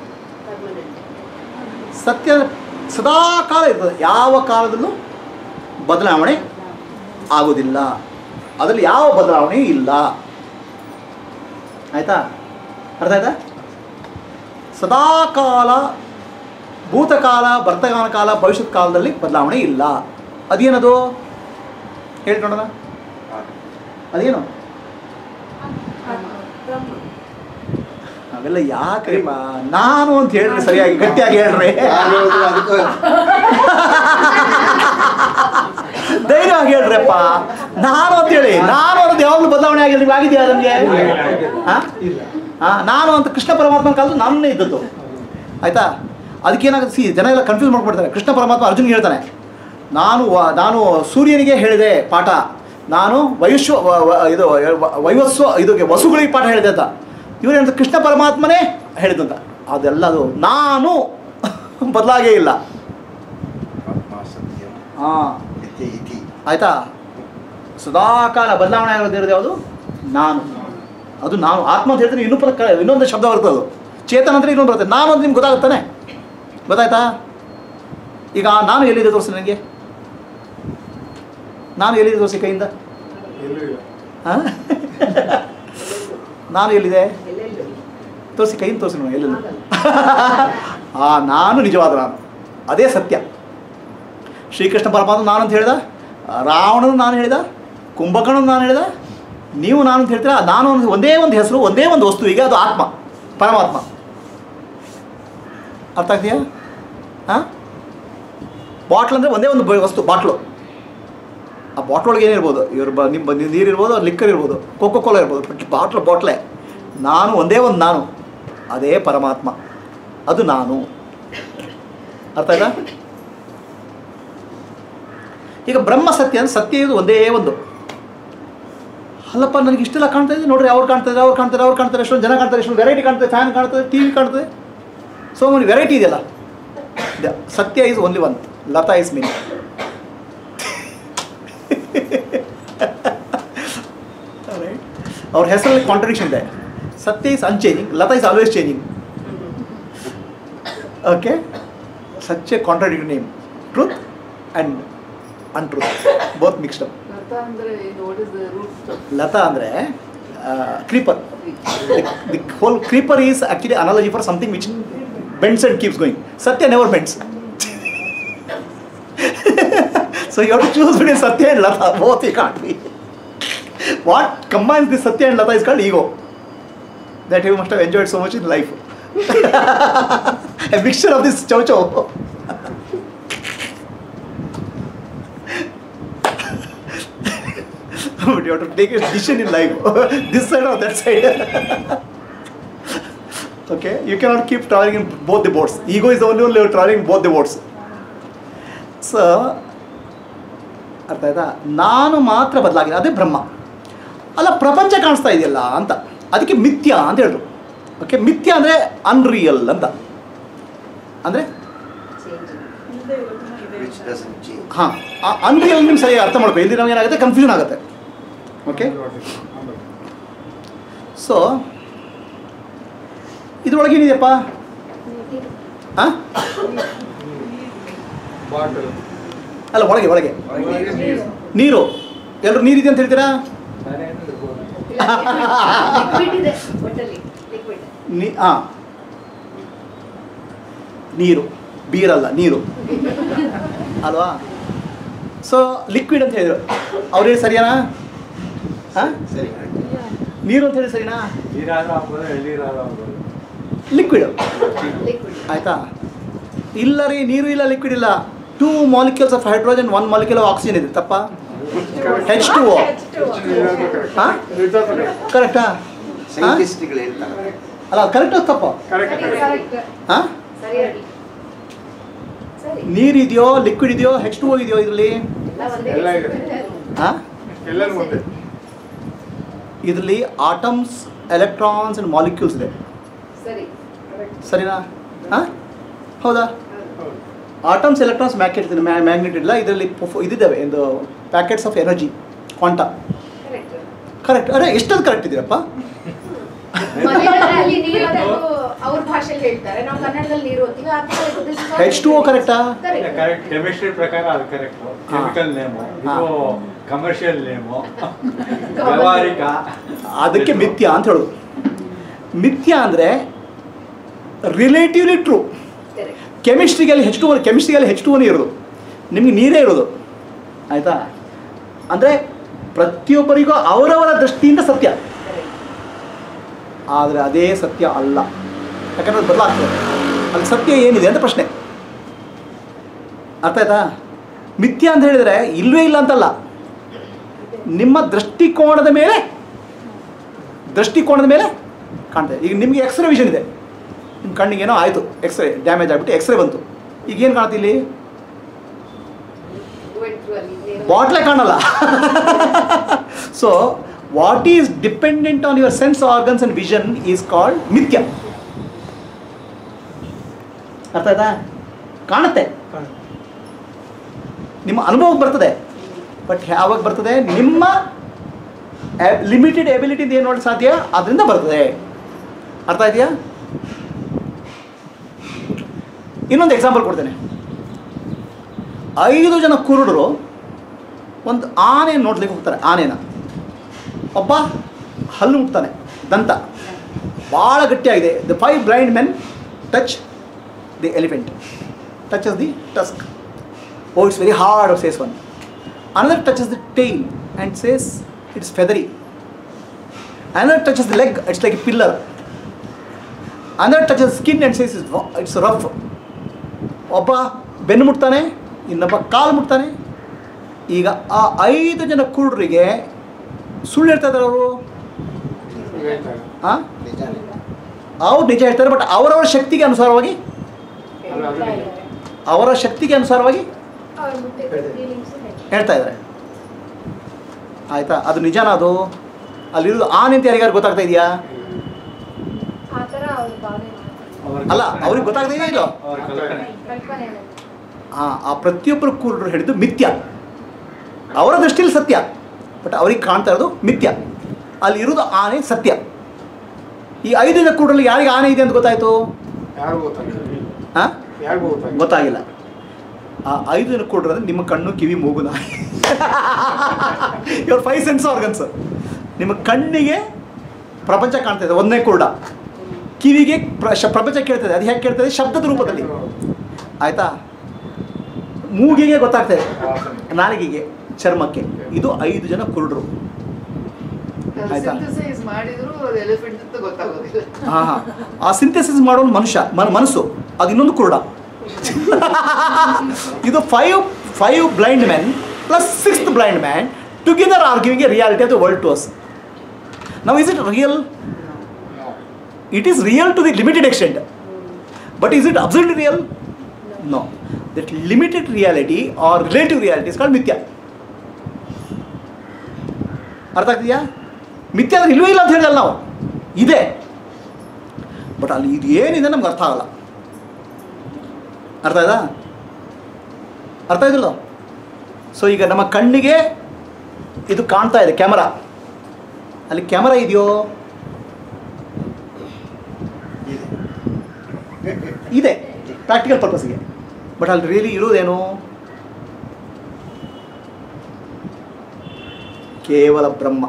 ಸತ್ಯ ಸದಾ ಕಾಲ ಇರ್ತದೆ ಯಾವ ಕಾಲದಲ್ಲೂ ಬದಲಾವಣೆ ಆಗೋದಿಲ್ಲ ಅದರಲ್ಲಿ ಯಾವ ಬದಲಾವಣೆ ಇಲ್ಲ ಆಯ್ತಾ ಅರ್ಥ ಆಯ್ತಾ ಸದಾ ಕಾಲ ಭೂತಕಾಲ ವರ್ತಮಾನ ಕಾಲ ಭವಿಷ್ಯತ್ ಕಾಲದಲ್ಲಿ ಬದಲಾವಣೆ ಇಲ್ಲ ಅದೇನದು ಹೇಳಿ ನೋಡೋಣ ಅದೇನು ಅವೆಲ್ಲ ಯಾಕ್ರಿಪ್ಪ ನಾನು ಅಂತ ಹೇಳ್ರಿ ಸರಿಯಾಗಿ ಗಟ್ಟಿಯಾಗಿ ಹೇಳ್ರಿ ಯಾರು ಹೇಳಿದ್ರು ಅದಕ್ಕೂ ಧೈರ್ಯವಾಗಿ ಹೇಳ್ರಪ್ಪ ನಾನು ಅಂತ ಹೇಳಿ ನಾನು ಅನ್ನೋದು ಯಾವಾಗಲೂ ಬದಲಾವಣೆ ಆಗಿಲ್ಲ ನಿಮ್ಗೆ ಆಗಿದೆಯಾ ನಮಗೆ ಹಾಂ ನಾನು ಅಂತ ಕೃಷ್ಣ ಪರಮಾತ್ಮನ ಕಾಲದಲ್ಲಿ ನಾನೇ ಇದ್ದದ್ದು ಆಯ್ತಾ ಅದಕ್ಕೇನಾಗುತ್ತೆ ಸಿ ಜನ ಎಲ್ಲ ಕನ್ಫ್ಯೂಸ್ ಮಾಡ್ಕೊಡ್ತಾರೆ ಕೃಷ್ಣ ಪರಮಾತ್ಮ ಅರ್ಜುನ್ಗೆ ಹೇಳ್ತಾನೆ ನಾನು ವ- ನಾನು ಸೂರ್ಯನಿಗೆ ಹೇಳಿದೆ ಪಾಠ ನಾನು ವಯುಶ್ವ ವ- ವ- ಇದು ವ- ವೈವಸ್ವ ಇದು ವಸುಗಳಿಗೆ ಪಾಠ ಹೇಳಿದೆ ಅಂತ ಇವ್ರು ಹೇಳ್ತಾರೆ ಕೃಷ್ಣ ಪರಮಾತ್ಮನೇ ಹೇಳಿದಂತ ಅದೆಲ್ಲ ಅದು ನಾನು ಬದಲಾಗೇ ಇಲ್ಲ ಆತ್ಮ ಸತ್ಯ ಹಾಂ ನಿತ್ಯ ಇತಿ ಆಯ್ತಾ ಸದಾಕಾಲ ಬದಲಾವಣೆ ಆಗೋದಿರೋದು ಯಾವುದು ನಾನು ಅದು ನಾನು ಆತ್ಮ ಅಂತ ಹೇಳ್ತೀನಿ ಇನ್ನೂ ಪದ ಇನ್ನೊಂದು ಶಬ್ದ ಬರ್ತದೆ ಅದು ಚೇತನ ಅಂದರೆ ಇನ್ನೊಂದು ಬರುತ್ತೆ ನಾನು ಅಂತ ನಿಮ್ಗೆ ಗೊತ್ತಾಗುತ್ತಾನೆ ಗೊತ್ತಾಯ್ತಾ ಈಗ ನಾನು ಎಲ್ಲಿದೆ ತೋರಿಸಿ ನನಗೆ ನಾನು ಎಲ್ಲಿದೆ ತೋರಿಸಿ ಕೈಯಿಂದ ಎಲ್ಲೂ ಇಲ್ಲ ಹಾಂ ನಾನು ಎಲ್ಲಿದೆ ಎಲ್ಲೆಲ್ಲೂ ತೋರಿಸಿ ಕೈಯಿಂದ ತೋರಿಸಿ ನೋಡಿ ಎಲ್ಲೆಲ್ಲ ಆ ನಾನು ನಿಜವಾದ ನಾನು ಅದೇ ಸತ್ಯ ಶ್ರೀಕೃಷ್ಣ ಪರಮಾತ್ಮ ನಾನು ಅಂತ ಹೇಳಿದ ರಾವಣನು ನಾನು ಹೇಳಿದ ಕುಂಭಕರ್ಣನು ನಾನು ಹೇಳಿದ ನೀವು ನಾನು ಅಂತ ಹೇಳ್ತೀರಾ ನಾನು ಒಂದು ಒಂದೇ ಒಂದು ಹೆಸರು ಒಂದೇ ಒಂದು ವಸ್ತು ಈಗ ಅದು ಆತ್ಮ ಪರಮಾತ್ಮ ಅರ್ಥ ಆಗ್ತೀಯಾ ಹಾಂ ಬಾಟ್ಲ್ ಅಂದರೆ ಒಂದೇ ಒಂದು ಬ- ವಸ್ತು ಬಾಟ್ಲು ಆ ಬಾಟ್ಲ್ ಒಳಗೆ ಏನಿರ್ಬೋದು ಇವ್ರ ಬ ನಿಮ್ಮ ನೀರು ಇರ್ಬೋದು ಲಿಕ್ಕರ್ ಇರ್ಬೋದು ಕೋಕೋ ಕೋಲಾ ಇರ್ಬೋದು ಬಟ್ ಬಾಟ್ಲ್ ಬಾಟ್ಲೆ ನಾನು ಒಂದೇ ಒಂದು ನಾನು ಅದೇ ಪರಮಾತ್ಮ ಅದು ನಾನು ಅರ್ಥ ಆಯ್ತಾ ಈಗ ಬ್ರಹ್ಮ ಸತ್ಯ ಅಂದ್ರೆ ಸತ್ಯ ಇದು ಒಂದೇ ಒಂದು ಅಲ್ಲಪ್ಪ ನನಗೆ ಇಷ್ಟೆಲ್ಲ ಕಾಣ್ತಾ ಇದೆ ನೋಡ್ರಿ ಅವ್ರು ಕಾಣ್ತಾರೆ ಅವ್ರು ಕಾಣ್ತಾರೆ ಅವ್ರು ಕಾಣ್ತಾರೆ ಎಷ್ಟೊಂದು ಜನ ಕಾಣ್ತಾರೆ ಎಷ್ಟೊಂದು ವೆರೈಟಿ ಕಾಣ್ತದೆ ಫ್ಯಾನ್ ಕಾಣ್ತದೆ ಟಿ ವಿ ಕಾಣ್ತದೆ ಸೊ ಮನಿ ವೆರೈಟಿ ಇದೆಯಲ್ಲ the- satya is only one Lata is mean ಅವ್ರ ಹೆಸರಲ್ಲಿ ಕಾಂಟ್ರಡಿಕ್ಷನ್ ಇದೆ satya is unchanging Lata is always changing okay such a contradict name truth and untruth both mixed up Lata ಅಂದ್ರೆ ಏನು what is the root Lata ಅಂದರೆ creeper the whole creeper is actually analogy for something which bends and keeps going satya never bends so you to choose ಬಿಡಿ satya and Lata both you can't be what combines the satya and Lata is called ego that you must have enjoyed so much in life. a mixture of this chow chow. but you have to take a decision in life, this side or that side. okay, you cannot keep traveling in both the boats. Ego is the only one traveling in both the boats. So ಅರ್ಥ ಆಯ್ತಾ ನಾನು ಮಾತ್ರ ಬದಲಾಗಿದೆ ಅದೇ ಬ್ರಹ್ಮ ಅಲ್ಲ ಪ್ರಪಂಚ ಕಾಣಿಸ್ತಾ ಇದೆಯಲ್ಲ ಅಂತ ಅದಕ್ಕೆ ಮಿಥ್ಯ ಅಂತ ಹೇಳಿದ್ರು ಓಕೆ ಮಿಥ್ಯ ಅಂದರೆ ಅನ್ರಿಯಲ್ ಅಂತ ಅಂದರೆ ವಿಚ್ ಡಸನ್ ಚೇಂಜ್ ಹಾಂ ಅನ್ರಿಯಲ್ ನಿಮ್ಗೆ ಸರಿಯಾಗಿ ಅರ್ಥ ಮಾಡ್ಕೊ ಇಲ್ಲಿ ನಮ್ಗೆ ಏನಾಗುತ್ತೆ ಕನ್ಫ್ಯೂಷನ್ ಆಗುತ್ತೆ ಓಕೆ ಸೊ ಇದ್ರೊಳಗೆ ಏನಿದೆಯಪ್ಪ ಹಾಂ ಬಾಟಲ್ ಅಲ್ಲ ಒಳಗೆ ಒಳಗೆ ನೀರು ನೀರು ಎಲ್ಲರೂ ನೀರಿದೆ ಅಂತ ಹೇಳ್ತೀರಾ ಲಿಕ್ವಿಡ್ ಇದೆ ಒಟ್ಟಲ್ಲಿ ಲಿಕ್ವಿಡ್ ನೀ ಹಾಂ ನೀರು ಬೀರಲ್ಲ ನೀರು ಅಲ್ವಾ ಸೊ ಲಿಕ್ವಿಡ್ ಅಂತ ಹೇಳಿದ್ರು ಅವ್ರೇನು ಸರಿಯಾನಾ ಹಾಂ ಸರಿ ನೀರು ಅಂತ ಹೇಳಿ ಸರಿನಾ ನೀರಾದ ಆಗ್ಬೋದು ಎಳ್ಳೀರಾದ ಆಗ್ಬೋದು ಲಿಕ್ವಿಡ್ ಲಿಕ್ವಿಡ್ ಆಯಿತಾ ಇಲ್ಲ ರೀ ನೀರು ಇಲ್ಲ ಲಿಕ್ವಿಡ್ ಇಲ್ಲ two molecules of hydrogen one molecule of oxygen ಇದೆ ತಪ್ಪ ಹೆಚ್ ಟು ಓ ಹಾಂ ಕರೆಕ್ಟಾ ಸೈಂಟಿಸ್ಟ್ಗಳು ಹೇಳ್ತಾರೆ ಅಲ್ಲ ಅದು ಕರೆಕ್ಟ್ ತಪ್ಪ ಕರೆಕ್ಟ್ ಹಾಂ ಸರಿಯಾಗಿ ಸರಿ ನೀರಿದೆಯೋ ಲಿಕ್ವಿಡ್ ಇದೆಯೋ ಹೆಚ್ ಟು ಓ ಇದೆಯೋ ಇದರಲ್ಲಿ ಎಲ್ಲ ಒಂದೇ ಎಲ್ಲ ಇದೆ. ಹಾಂ ಎಲ್ಲರೂ ಮುಂದೆ ಇದರಲ್ಲಿ ಆಟಮ್ಸ್ ಎಲೆಕ್ಟ್ರಾನ್ಸ್ ಆ್ಯಂಡ್ ಮಾಲಿಕ್ಯೂಲ್ಸ್ ಇದೆ ಸರಿ ಸರಿನಾ ಹಾಂ ಹೌದಾ ಹೌದು ಆಟಮ್ಸ್ ಎಲೆಕ್ಟ್ರಾನ್ಸ್ ಮ್ಯಾಕೆಟ್ ಇದೆ ಮ್ಯಾಗ್ನೆಟ್ ಇಲ್ಲ ಇದರಲ್ಲಿ ಇದಿದ್ದಾವೆ ಒಂದು packets of energy quanta correct correct ಅರೆ ಎಷ್ಟೊಂದು ಕರೆಕ್ಟ್ ಇದೆಯಪ್ಪ ಮನೆಯಲ್ಲಿ ನೀರು ಅದನ್ನು ಅವ್ರ ಭಾಷೆಯಲ್ಲಿ ಹೇಳ್ತಾರೆ ನಾವು ಕನ್ನಡದಲ್ಲಿ ನೀರು ಓದ್ತೀವಿ ಹೆಚ್ ಟು ಓ ಕರೆಕ್ಟಾ ಕರೆಕ್ಟ್ ಕೆಮಿಸ್ಟ್ರಿ ಪ್ರಕಾರ ಅದು ಕರೆಕ್ಟ್ ಕೆಮಿಕಲ್ ನೇಮು ಇದು ಕಮರ್ಷಿಯಲ್ ನೇಮು ವ್ಯಾವಹಾರಿಕ ಅದಕ್ಕೆ ಮಿಥ್ಯ ಅಂತ ಹೇಳೋದು ಮಿಥ್ಯ ಅಂದರೆ ರಿಲೇಟಿವ್ಲಿ ಟ್ರೂ ಕೆಮಿಸ್ಟ್ರಿಗಲ್ಲಿ ಹೆಚ್ ಟು ಒನ್ ಕೆಮಿಸ್ಟ್ರಿಗಲ್ಲಿ ಹೆಚ್ ಟು ಒನ್ ಇರೋದು ನಿಮಗೆ ನೀರೇ ಇರೋದು ಆಯಿತಾ ಅಂದರೆ ಪ್ರತಿಯೊಬ್ಬರಿಗೂ ಅವರವರ ದೃಷ್ಟಿಯಿಂದ ಸತ್ಯ ಆದರೆ ಅದೇ ಸತ್ಯ ಅಲ್ಲ ಯಾಕಂದ್ರೆ ಅದು ಬದಲಾಗ್ತದೆ ಅಲ್ಲಿ ಸತ್ಯ ಏನಿದೆ ಅಂತ ಪ್ರಶ್ನೆ ಅರ್ಥ ಆಯ್ತಾ ಮಿಥ್ಯ ಅಂತ ಹೇಳಿದರೆ ಇಲ್ವೇ ಇಲ್ಲ ಅಂತಲ್ಲ ನಿಮ್ಮ ದೃಷ್ಟಿಕೋನದ ಮೇಲೆ ದೃಷ್ಟಿಕೋನದ ಮೇಲೆ ಕಾಣ್ತದೆ ಈಗ ನಿಮಗೆ ಎಕ್ಸ್ರೇ ವಿಷನ್ ಇದೆ ನಿಮ್ಮ ಕಣ್ಣಿಗೆ ಏನೋ ಆಯಿತು ಎಕ್ಸ್ರೇ ಡ್ಯಾಮೇಜ್ ಆಗಿಬಿಟ್ಟು ಎಕ್ಸ್ರೇ ಬಂತು ಈಗ ಏನು ಕಾಣುತ್ತೆ ಇಲ್ಲಿ ಬಾಟ್ಲೆ ಕಾಣಲ್ಲ so what is dependent on your sense organs and vision is called mithya ಅರ್ಥ ಆಯ್ತಾ ಕಾಣುತ್ತೆ ನಿಮ್ಮ ಅನುಭವಕ್ಕೆ ಬರ್ತದೆ ಬಟ್ ಯಾವಾಗ ಬರ್ತದೆ ನಿಮ್ಮ ಲಿಮಿಟೆಡ್ ಎಬಿಲಿಟಿ ಏನು ನೋಡಿ ಸಾಧ್ಯ ಅದರಿಂದ ಬರ್ತದೆ ಅರ್ಥ ಇದೆಯಾ ಇನ್ನೊಂದು ಎಕ್ಸಾಂಪಲ್ ಕೊಡ್ತೇನೆ ಐದು ಜನ ಕುರುಡರು ಒಂದು ಆನೆ ನೋಡ್ಲಿಕ್ಕೆ ಹೋಗ್ತಾರೆ ಆನೆನ ಒಬ್ಬ ಹಲ್ಲು ಮುಟ್ತಾನೆ ದಂತ ಭಾಳ ಗಟ್ಟಿಯಾಗಿದೆ the five blind men touch the elephant touches the tusk oh it's very hard says one another touches the tail and says it's feathery another touches the leg it's like a pillar another touches skin and says it's, ro- it's rough ಒಬ್ಬ ಬೆನ್ನು ಮುಟ್ತಾನೆ ಇನ್ನೊಬ್ಬ ಕಾಲು ಮುಟ್ತಾನೆ ಈಗ ಆ ಐದು ಜನ ಕುರುಡರಿಗೆ ಸುಳ್ಳು ಹೇಳ್ತಾ ಇದ್ದಾರೆ ಅವರು ಹಾಂ ನಿಜಾನೇ ಅವ್ರು ನಿಜ ಹೇಳ್ತಾರೆ ಬಟ್ ಅವರವರ ಶಕ್ತಿಗೆ ಅನುಸಾರವಾಗಿ ಅವರ ಶಕ್ತಿಗೆ ಅನುಸಾರವಾಗಿ ಹೇಳ್ತಾ ಇದ್ದಾರೆ ಆಯ್ತಾ ಅದು ನಿಜಾನ ಅದು ಅಲ್ಲಿರೋದು ಆನೆ ಅಂತ ಯಾರಿಗಾರು ಗೊತ್ತಾಗ್ತಾ ಇದೆಯಾ ಅಲ್ಲ ಅವ್ರಿಗೆ ಗೊತ್ತಾಗ್ತಾ ಇದೆಯಾ ಇಲ್ಲೋ ಅವ್ರ ಕಲ್ಪನೆ ಆ ಆ ಪ್ರತಿಯೊಬ್ಬರು ಕುರುಡರು ಹೇಳಿದ್ದು ಮಿಥ್ಯ ಅವರ ದೃಷ್ಟಿಯಲ್ಲಿ ಸತ್ಯ ಬಟ್ ಅವ್ರಿಗೆ ಕಾಣ್ತಾ ಇರೋದು ಮಿಥ್ಯ ಅಲ್ಲಿ ಇರೋದು ಆನೆ ಸತ್ಯ ಈ ಐದು ಜನ ಕುರುಡರಲ್ಲಿ ಯಾರಿಗೆ ಆನೆ ಇದೆ ಅಂತ ಗೊತ್ತಾಯ್ತು ಯಾರಿಗೂ ಗೊತ್ತಾಗಿಲ್ಲ ಹಾಂ ಯಾರಿಗೂ ಗೊತ್ತಾಗಿಲ್ಲ ಗೊತ್ತಾಗಿಲ್ಲ ಆ ಐದು ಜನ ಕುರುಡರಲ್ಲಿ ನಿಮ್ಮ ಕಣ್ಣು ಕಿವಿ ಮೂಗು ನಾಯಿ ಇವ್ರ ಫೈವ್ ಸೆನ್ಸ್ ಆರ್ಗನ್ಸ್ ನಿಮ್ಮ ಕಣ್ಣಿಗೆ ಪ್ರಪಂಚ ಕಾಣ್ತಾ ಇದೆ ಒಂದನೇ ಕುರುಡ ಕಿವಿಗೆ ಪ್ರ- ಶ- ಪ್ರಪಂಚ ಕೇಳ್ತದೆ ಅದು ಹೇಗೆ ಕೇಳ್ತದೆ ಶಬ್ದದ ರೂಪದಲ್ಲಿ ಆಯ್ತಾ ಮೂಗಿಗೆ ಗೊತ್ತಾಗ್ತದೆ ವಾಸನೆ. ನಾಲಿಗೆಗೆ ಚರ್ಮಕ್ಕೆ ಇದು ಐದು ಜನ ಕುರುಡರು ಆಯ್ತಾ? ಸಿಂಥಸೈಸ್ ಮಾಡಿದ್ರು ಅದು ಎಲಿಫೆಂಟ್ ಅಂತ ಗೊತ್ತಾಗೋದಿಲ್ಲ ಹಾಂ ಹಾಂ ಆ ಸಿಂಥೆಸಿಸ್ ಮಾಡೋನು ಮನುಷ್ಯ ಮನ ಮನಸ್ಸು ಅದು ಇನ್ನೊಂದು ಕುರುಡ ಇದು five five blind men plus sixth blind man together are giving a reality of the world to us ನಾವು is it real it is real to the limited extent but is it absolutely real no that limited reality or relative reality is called ಮಿಥ್ಯ ಅರ್ಥ ಆಗ್ತಿದೆಯಾ ಮಿಥ್ಯ ಅಂದ್ರೆ ಇಲ್ವೇ ಇಲ್ಲ ಅಂತ ಹೇಳಿದಲ್ಲ ನಾವು ಇದೆ ಬಟ್ ಅಲ್ಲಿ ಇದು ಏನಿದೆ ನಮ್ಗೆ ಅರ್ಥ ಆಗಲ್ಲ ಅರ್ಥ ಆಯ್ತಾ ಅರ್ಥ ಆಯ್ತಿಲ್ಲ ಸೊ ಈಗ ನಮ್ಮ ಕಣ್ಣಿಗೆ ಇದು ಕಾಣ್ತಾ ಇದೆ ಕ್ಯಾಮರಾ ಅಲ್ಲಿ ಕ್ಯಾಮರಾ ಇದೆಯೋ ಇದೆ ಪ್ರಾಕ್ಟಿಕಲ್ ಪರ್ಪಸ್ಗೆ ಬಟ್ ಅಲ್ಲಿ ರಿಯಲಿ ಇರೋದೇನು ಕೇವಲ ಬ್ರಹ್ಮ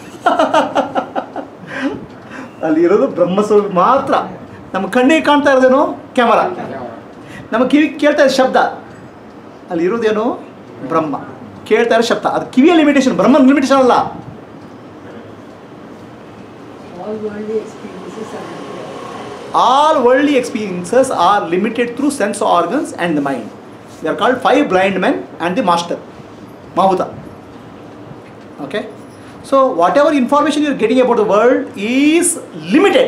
ಅಲ್ಲಿ ಇರೋದು ಬ್ರಹ್ಮ ಸ್ವರೂಪ ಮಾತ್ರ ನಮ್ಮ ಕಣ್ಣಿಗೆ ಕಾಣ್ತಾ ಇರೋದೇನು ಕ್ಯಾಮರಾ ನಮ್ಮ ಕಿವಿ ಕೇಳ್ತಾ ಇರೋ ಶಬ್ದ ಅಲ್ಲಿ ಇರೋದೇನು ಬ್ರಹ್ಮ ಕೇಳ್ತಾ ಇರೋ ಶಬ್ದ ಅದು ಕಿವಿಯ ಲಿಮಿಟೇಷನ್ ಬ್ರಹ್ಮನ ಲಿಮಿಟೇಷನ್ ಅಲ್ಲ All worldly experiences are limited. all worldly experiences are limited through sense organs and the mind. They are called five blind men and the master, Mahuta. Okay? So, whatever information you are getting about the world is limited.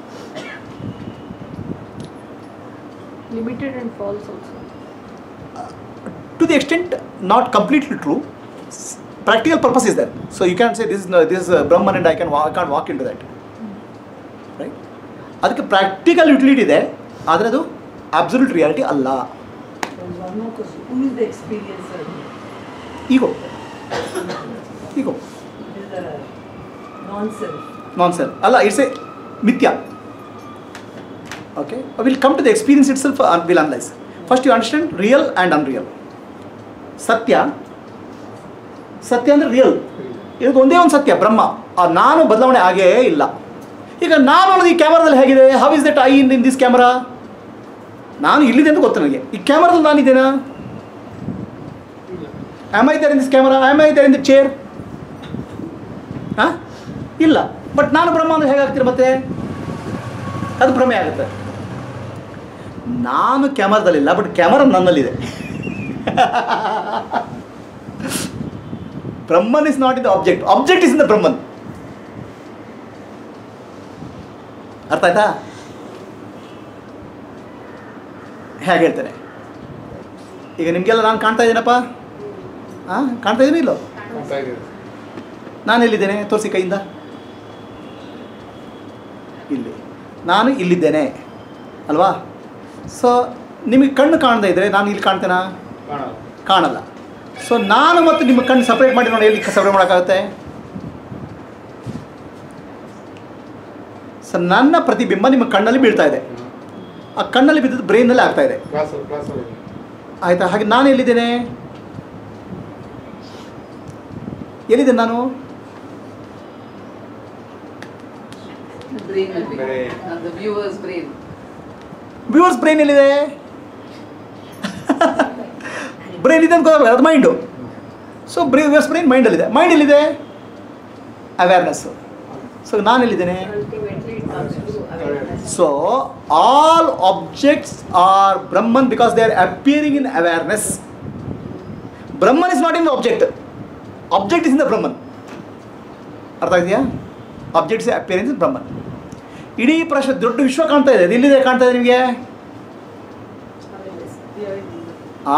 Limited and false also. To the extent not completely true, s- practical purpose is there. So you can't say this is no, this is uh, Brahman and I can walk, I can't walk into that. Right? ಅದಕ್ಕೆ practical utility ಇದೆ ಆದರೆ ಅದು absolute reality ಅಲ್ಲ There's one more question. Who is the experiencer? Ego ego It is the non-self. Non self ಅಲ್ಲ it's a mithya okay will come to the experience itself will analyse first you understand real and unreal satya satya ಅಂದರೆ real ಇದು ಒಂದೇ ಒಂದು ಸತ್ಯ ಬ್ರಹ್ಮ ಆ ನಾನು ಬದಲಾವಣೆ ಆಗೇ ಇಲ್ಲ ಈಗ ನಾನು ಅನ್ನೋದು ಈ ಕ್ಯಾಮ್ರಾದಲ್ಲಿ ಹೇಗಿದೆ how is that I in in this camera ನಾನು ಇಲ್ಲಿದೆ ಅಂತ ಗೊತ್ತು ನನಗೆ ಈ ಕ್ಯಾಮ್ರಾದಲ್ಲಿ ನಾನಿದ್ದೇನಾ am I there in this camera am I there in the chair ಹಾಂ ಇಲ್ಲ ಬಟ್ ನಾನು ಬ್ರಹ್ಮ ಅಂದ್ರೆ ಹೇಗಾಗ್ತೀರ ಮತ್ತೆ ಅದು ಭ್ರಮೆ ಆಗುತ್ತೆ ನಾನು ಕ್ಯಾಮರಾದಲ್ಲಿಲ್ಲ ಬಟ್ ಕ್ಯಾಮರಾ ನನ್ನಲ್ಲಿದೆ Brahman is not in the object object is in the Brahman ಅರ್ಥ ಆಯ್ತಾ ಹೇಗೆ ಹೇಳ್ತೇನೆ ಈಗ ನಿಮಗೆಲ್ಲ ನಾನು ಕಾಣ್ತಾ ಇದ್ದೀನಪ್ಪ ಹಾಂ ಕಾಣ್ತಾ ಇದ್ದೀನಿ ಇಲ್ಲೋ ನಾನು ಎಲ್ಲಿದ್ದೇನೆ ತೋರಿಸಿ ಕೈಯಿಂದ ಇಲ್ಲಿ ನಾನು ಇಲ್ಲಿದ್ದೇನೆ ಅಲ್ವಾ ಸೊ ನಿಮಗೆ ಕಣ್ಣು ಕಾಣದೇ ಇದ್ದರೆ ನಾನು ಇಲ್ಲಿ ಕಾಣ್ತೇನಾ ಕಾಣಲ್ಲ ಸೊ ನಾನು ಮತ್ತು ನಿಮ್ಮ ಕಣ್ಣು ಸಪ್ರೇಟ್ ಮಾಡಿ ನೋಡಿ ಎಲ್ಲಿ ಸಪ್ರೇಟ್ ಮಾಡೋಕ್ಕಾಗುತ್ತೆ ಸೊ ನನ್ನ ಪ್ರತಿಬಿಂಬ ನಿಮ್ಮ ಕಣ್ಣಲ್ಲಿ ಬೀಳ್ತಾ ಇದೆ ಆ ಕಣ್ಣಲ್ಲಿ ಬಿದ್ದದ್ದು ಬ್ರೈನಲ್ಲಿ ಆಗ್ತಾ ಇದೆ ಆಯಿತಾ ಹಾಗೆ ನಾನು ಎಲ್ಲಿದ್ದೇನೆ ಎಲ್ಲಿದ್ದೇನೆ ನಾನು The brain will be. Brain. Uh, the viewer's brain. Viewer's brain ಎಲ್ಲಿದೆ ಬ್ರೈನ್ ಇದೆ ಅಂತ ಗೊತ್ತಾಗಲ್ಲ ಅದು ಮೈಂಡು ಸೊ ಬ್ರೈ ವ್ಯೂವರ್ಸ್ ಬ್ರೈನ್ ಮೈಂಡಲ್ಲಿದೆ ಮೈಂಡ್ ಎಲ್ಲಿದೆ ಅವೇರ್ನೆಸ್ಸು ಸೊ ನಾನು ಎಲ್ಲಿದ್ದೇನೆ Ultimately, it comes to awareness. So all objects are Brahman because they are appearing in awareness Brahman is not in the object object is in the Brahman ಅರ್ಥ ಆಗಿದೆಯಾ objects appearance ಇನ್ ಬ್ರಹ್ಮನ್ ಇಡೀ ಪ್ರಶ್ನೆ ದೊಡ್ಡ ವಿಶ್ವ ಕಾಣ್ತಾ ಇದೆ ಅದು ಎಲ್ಲಿದೆ ಕಾಣ್ತಾ ಇದೆ ನಿಮಗೆ ಆ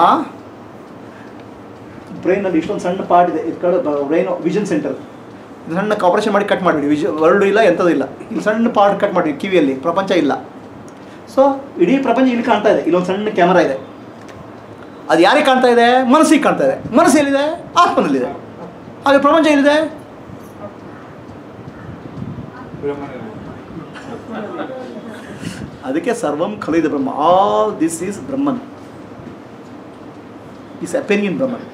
ಬ್ರೈನಲ್ಲಿ ಇಷ್ಟೊಂದು ಸಣ್ಣ ಪಾರ್ಟ್ ಇದೆ ಇದು ಕಡೆ ಬ್ರೈನ್ ವಿಷನ್ ಸೆಂಟರ್ ಇದು ಸಣ್ಣ ಆಪರೇಷನ್ ಮಾಡಿ ಕಟ್ ಮಾಡಿಬಿಡಿ ವಿಜ ವರ್ಲ್ಡು ಇಲ್ಲ ಎಂಥದ್ದು ಇಲ್ಲ ಇಲ್ಲಿ ಸಣ್ಣ ಪಾರ್ಟ್ ಕಟ್ ಮಾಡಿಬಿಡಿ ಕಿವಿಯಲ್ಲಿ ಪ್ರಪಂಚ ಇಲ್ಲ ಸೊ ಇಡೀ ಪ್ರಪಂಚ ಇಲ್ಲಿ ಕಾಣ್ತಾ ಇದೆ ಇಲ್ಲೊಂದು ಸಣ್ಣ ಕ್ಯಾಮರಾ ಇದೆ ಅದು ಯಾರಿಗೆ ಕಾಣ್ತಾ ಇದೆ ಮನಸ್ಸಿಗೆ ಕಾಣ್ತಾ ಇದೆ ಮನಸ್ಸು ಎಲ್ಲಿದೆ ಆತ್ಮನಲ್ಲಿದೆ ಹಾಗೆ ಪ್ರಪಂಚ ಎಲ್ಲಿದೆ ಅದಕ್ಕೆ ಸರ್ವಂ ಖಲಿದ ಬ್ರಹ್ಮ all this is Brahman is appearing in Brahman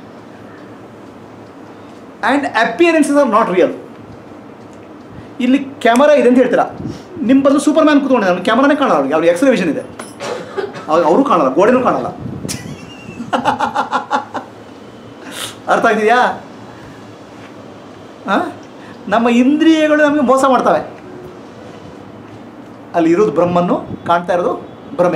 and appearances are not real ಇಲ್ಲಿ ಕ್ಯಾಮರಾ ಇದೆ ಅಂತ ಹೇಳ್ತೀರಾ ನಿಮ್ಮ ಬದಲು ಸೂಪರ್ ಮ್ಯಾನ್ ಕೂತ್ಕೊಂಡಿದ್ದಾನೆ ಅವ್ನು ಕ್ಯಾಮ್ರಾನೇ ಕಾಣಲ್ಲ ಅವ್ರಿಗೆ ಅವ್ರಿಗೆ ಎಕ್ಸ್ರೇ ವಿಷನ್ ಇದೆ ಅವ್ರು ಅವರು ಕಾಣಲ್ಲ ಗೋಡೆನೂ ಕಾಣಲ್ಲ ಅರ್ಥ ಆಗ್ತಿದೆಯಾ ಹಾಂ ನಮ್ಮ ಇಂದ್ರಿಯಗಳು ನಮಗೆ ಮೋಸ ಮಾಡ್ತವೆ ಅಲ್ಲಿ ಇರೋದು ಬ್ರಹ್ಮನ್ನು ಕಾಣ್ತಾ ಇರೋದು ಭ್ರಮೆ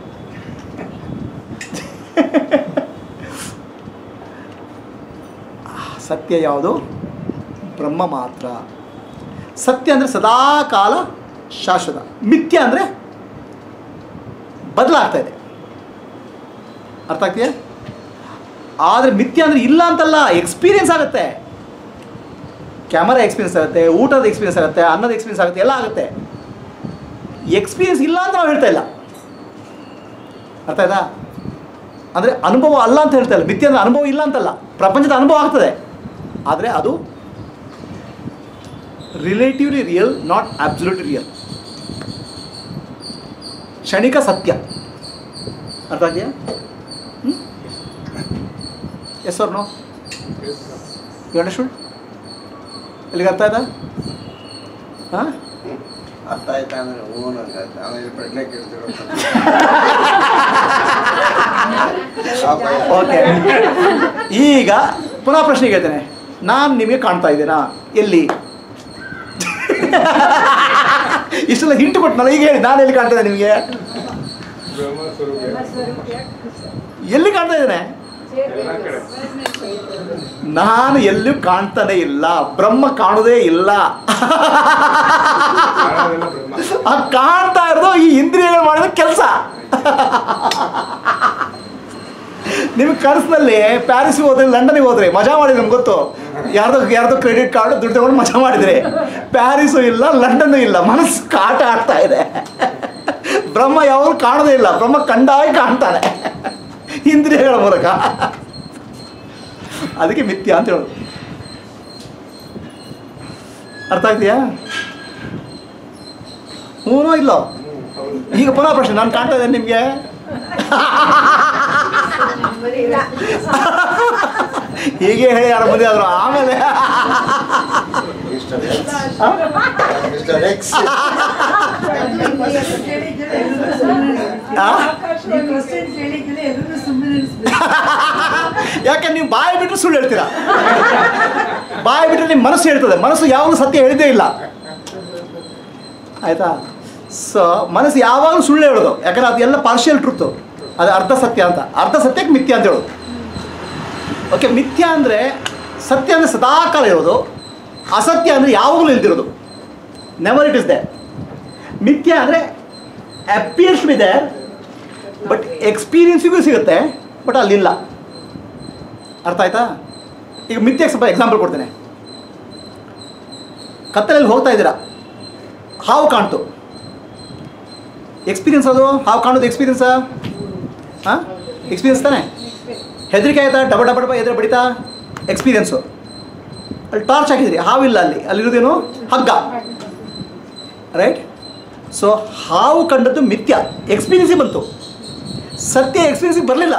ಸತ್ಯ ಯಾವುದು ಬ್ರಹ್ಮ ಮಾತ್ರ ಸತ್ಯ ಅಂದರೆ ಸದಾ ಕಾಲ ಶಾಶ್ವತ ಮಿಥ್ಯ ಅಂದರೆ ಬದಲಾಗ್ತಾ ಇದೆ ಅರ್ಥ ಆಗ್ತಿದೆ ಆದರೆ ಮಿಥ್ಯ ಅಂದರೆ ಇಲ್ಲ ಅಂತಲ್ಲ ಎಕ್ಸ್ಪೀರಿಯನ್ಸ್ ಆಗುತ್ತೆ ಕ್ಯಾಮರಾ ಎಕ್ಸ್ಪೀರಿಯನ್ಸ್ ಆಗುತ್ತೆ ಊಟದ ಎಕ್ಸ್ಪೀರಿಯನ್ಸ್ ಆಗುತ್ತೆ ಅನ್ನದ ಎಕ್ಸ್ಪೀರಿಯನ್ಸ್ ಆಗುತ್ತೆ ಎಲ್ಲ ಆಗುತ್ತೆ ಎಕ್ಸ್ಪೀರಿಯನ್ಸ್ ಇಲ್ಲ ಅಂತ ನಾವು ಹೇಳ್ತಾ ಇಲ್ಲ ಅರ್ಥ ಆಯ್ತಾ ಅಂದರೆ ಅನುಭವ ಅಲ್ಲ ಅಂತ ಹೇಳ್ತಾ ಇಲ್ಲ ಮಿಥ್ಯ ಅಂದರೆ ಅನುಭವ ಇಲ್ಲ ಅಂತಲ್ಲ ಪ್ರಪಂಚದ ಅನುಭವ ಆಗ್ತದೆ ಆದರೆ ಅದು relatively real not absolute real ಕ್ಷಣಿಕ ಸತ್ಯ ಅರ್ಥ ಆಗಿದೆಯಾ ಎಸ್ ಅವ್ರ ನೋ ಯು ಅಂಡರ್ಸ್ಟುಡ್ ಎಲ್ಲಿಗೆ ಅರ್ಥ ಆಯ್ತಾ ಹಾಂ ಅರ್ಥ ಆಯ್ತಾ ಅಂದ್ರೆ ಹ್ಞೂ ನಂಗೆ ಆಯ್ತು. ಆಮೇಲೆ ಪ್ರಶ್ನೆ ಕೇಳ್ತಿರೋ ಓಕೆ ಈಗ ಪುನಃ ಪ್ರಶ್ನೆ ಕೇಳ್ತೇನೆ ನಾನು ನಿಮಗೆ ಕಾಣ್ತಾ ಇದ್ದೀನಾ ಎಲ್ಲಿ ಇಷ್ಟೆಲ್ಲ ಹಿಂಟು ಕೊಟ್ಟನಲ್ಲ ಈಗ ಹೇಳಿ ನಾನು ಎಲ್ಲಿ ಕಾಣ್ತಾ ಇದ್ದೆ ನಿಮಗೆ ಎಲ್ಲಿ ಕಾಣ್ತಾ ಇದ್ದೇನೆ ನಾನು ಎಲ್ಲೂ ಕಾಣ್ತಾನೆ ಇಲ್ಲ ಬ್ರಹ್ಮ ಕಾಣುವುದೇ ಇಲ್ಲ ಆ ಕಾಣ್ತಾ ಇರೋದು ಈ ಇಂದ್ರಿಯಗಳು ಮಾಡಿದ ಕೆಲಸ ನಿಮ್ಗೆ ಕನಸಿನಲ್ಲಿ ಪ್ಯಾರಿಸ್ಗೆ ಹೋದ್ರೆ ಲಂಡನ್ಗೆ ಹೋದ್ರೆ ಮಜಾ ಮಾಡಿ ನಮ್ಗೆ ಗೊತ್ತು ಯಾರ್ದೋ ಯಾರ್ದೋ ಕ್ರೆಡಿಟ್ ಕಾರ್ಡ್ ದುಡ್ಡು ತಗೊಂಡು ಮಜಾ ಮಾಡಿದ್ರೆ ಪ್ಯಾರಿಸು ಇಲ್ಲ ಲಂಡನ್ನು ಇಲ್ಲ ಮನಸ್ಸು ಕಾಟ ಆಡ್ತಾ ಇದೆ ಬ್ರಹ್ಮ ಯಾವಾಗಲೂ ಕಾಣೋದೇ ಇಲ್ಲ ಬ್ರಹ್ಮ ಕಂಡಾಗಿ ಕಾಣ್ತಾನೆ ಇಂದ್ರಿಯಗಳ ಮೂಲಕ ಅದಕ್ಕೆ ಮಿಥ್ಯ ಅಂತ ಹೇಳೋದು ಅರ್ಥ ಆಗ್ತೀಯಾ ಹ್ಞೂ ಇಲ್ಲೋ ಈಗ ಪುನಃ ಪ್ರಶ್ನೆ ನಾನು ಕಾಣ್ತಾ ಇದ್ದೇನೆ ನಿಮಗೆ ಹೀಗೆ ಹೇಳಿ ಯಾರು ಮುಂದೆ ಆದ್ರು ಆಮೇಲೆ ಮಿಸ್ಟರ್ ಎಕ್ಸ್ ಮಿಸ್ಟರ್ ಎಕ್ಸ್ ಆ? ನೀವು ಕ್ವಶನ್ ಕೇಳಿದ್ರೆ ಎಲ್ಲರೂ ಸುಮ್ಮನೆ ಇರಿಸ್ಬೇಕು ಯಾಕೆ ನೀವು ಬಾಯಿ ಬಿಟ್ಟರೆ ಸುಳ್ಳು ಹೇಳ್ತೀರಾ ಬಾಯಿ ಬಿಟ್ಟರೆ ನಿಮ್ಮ ಮನಸ್ಸು ಹೇಳ್ತದೆ ಮನಸ್ಸು ಯಾವಾಗಲೂ ಸತ್ಯ ಹೇಳಿದೇ ಇಲ್ಲ ಆಯ್ತಾ ಸೊ ಮನಸ್ಸು ಯಾವಾಗಲೂ ಸುಳ್ಳು ಹೇಳೋದು ಯಾಕಂದ್ರೆ ಅದು ಎಲ್ಲ ಪಾರ್ಷಿಯಲ್ ಟ್ರುತ್ತು ಅದು ಅರ್ಧ ಸತ್ಯ ಅಂತ ಅರ್ಧ ಸತ್ಯಕ್ಕೆ ಮಿಥ್ಯ ಅಂತ ಹೇಳೋದು ಓಕೆ ಮಿಥ್ಯ ಅಂದರೆ ಸತ್ಯ ಅಂದರೆ ಸದಾಕಾಲ ಇರೋದು ಅಸತ್ಯ ಅಂದರೆ ಯಾವಾಗಲೂ ಇಲ್ದಿರೋದು ನೆವರ್ ಇಟ್ ಇಸ್ ದೇ ಮಿಥ್ಯ ಅಂದರೆ ಅಪಿಯರ್ಸ್ ಬಿ ದೇರ್ ಬಟ್ ಎಕ್ಸ್ಪೀರಿಯನ್ಸಿಗೂ ಸಿಗುತ್ತೆ ಬಟ್ ಅಲ್ಲಿಲ್ಲ ಅರ್ಥ ಆಯ್ತಾ ಈಗ ಮಿಥ್ಯಕ್ಕೆ ಸ್ವಲ್ಪ ಎಕ್ಸಾಂಪಲ್ ಕೊಡ್ತೇನೆ ಕತ್ತಲಲ್ಲಿ ಹೋಗ್ತಾ ಇದ್ದೀರಾ ಹಾವು ಕಾಣ್ತು ಎಕ್ಸ್ಪೀರಿಯನ್ಸ್ ಅದು ಹಾವು ಕಾಣೋದು ಎಕ್ಸ್ಪೀರಿಯನ್ಸಾ ಹಾಂ ಎಕ್ಸ್ಪೀರಿಯನ್ಸ್ ತಾನೆ ಹೆದರಿಕೆ ಆಯ್ತಾ ಡಬ ಡಬ ಡಬ ಎದುರು ಬಡಿತಾ ಎಕ್ಸ್ಪೀರಿಯನ್ಸು ಅಲ್ಲಿ ಟಾರ್ಚ್ ಹಾಕಿದ್ರಿ ಹಾವಿಲ್ಲ ಅಲ್ಲಿ ಅಲ್ಲಿರೋದೇನು ಹಗ್ಗ ರೈಟ್ ಸೊ ಹಾವು ಕಂಡದ್ದು ಮಿಥ್ಯ ಎಕ್ಸ್ಪೀರಿಯನ್ಸಿಗೆ ಬಂತು ಸತ್ಯ ಎಕ್ಸ್ಪೀರಿಯನ್ಸಿಗೆ ಬರಲಿಲ್ಲ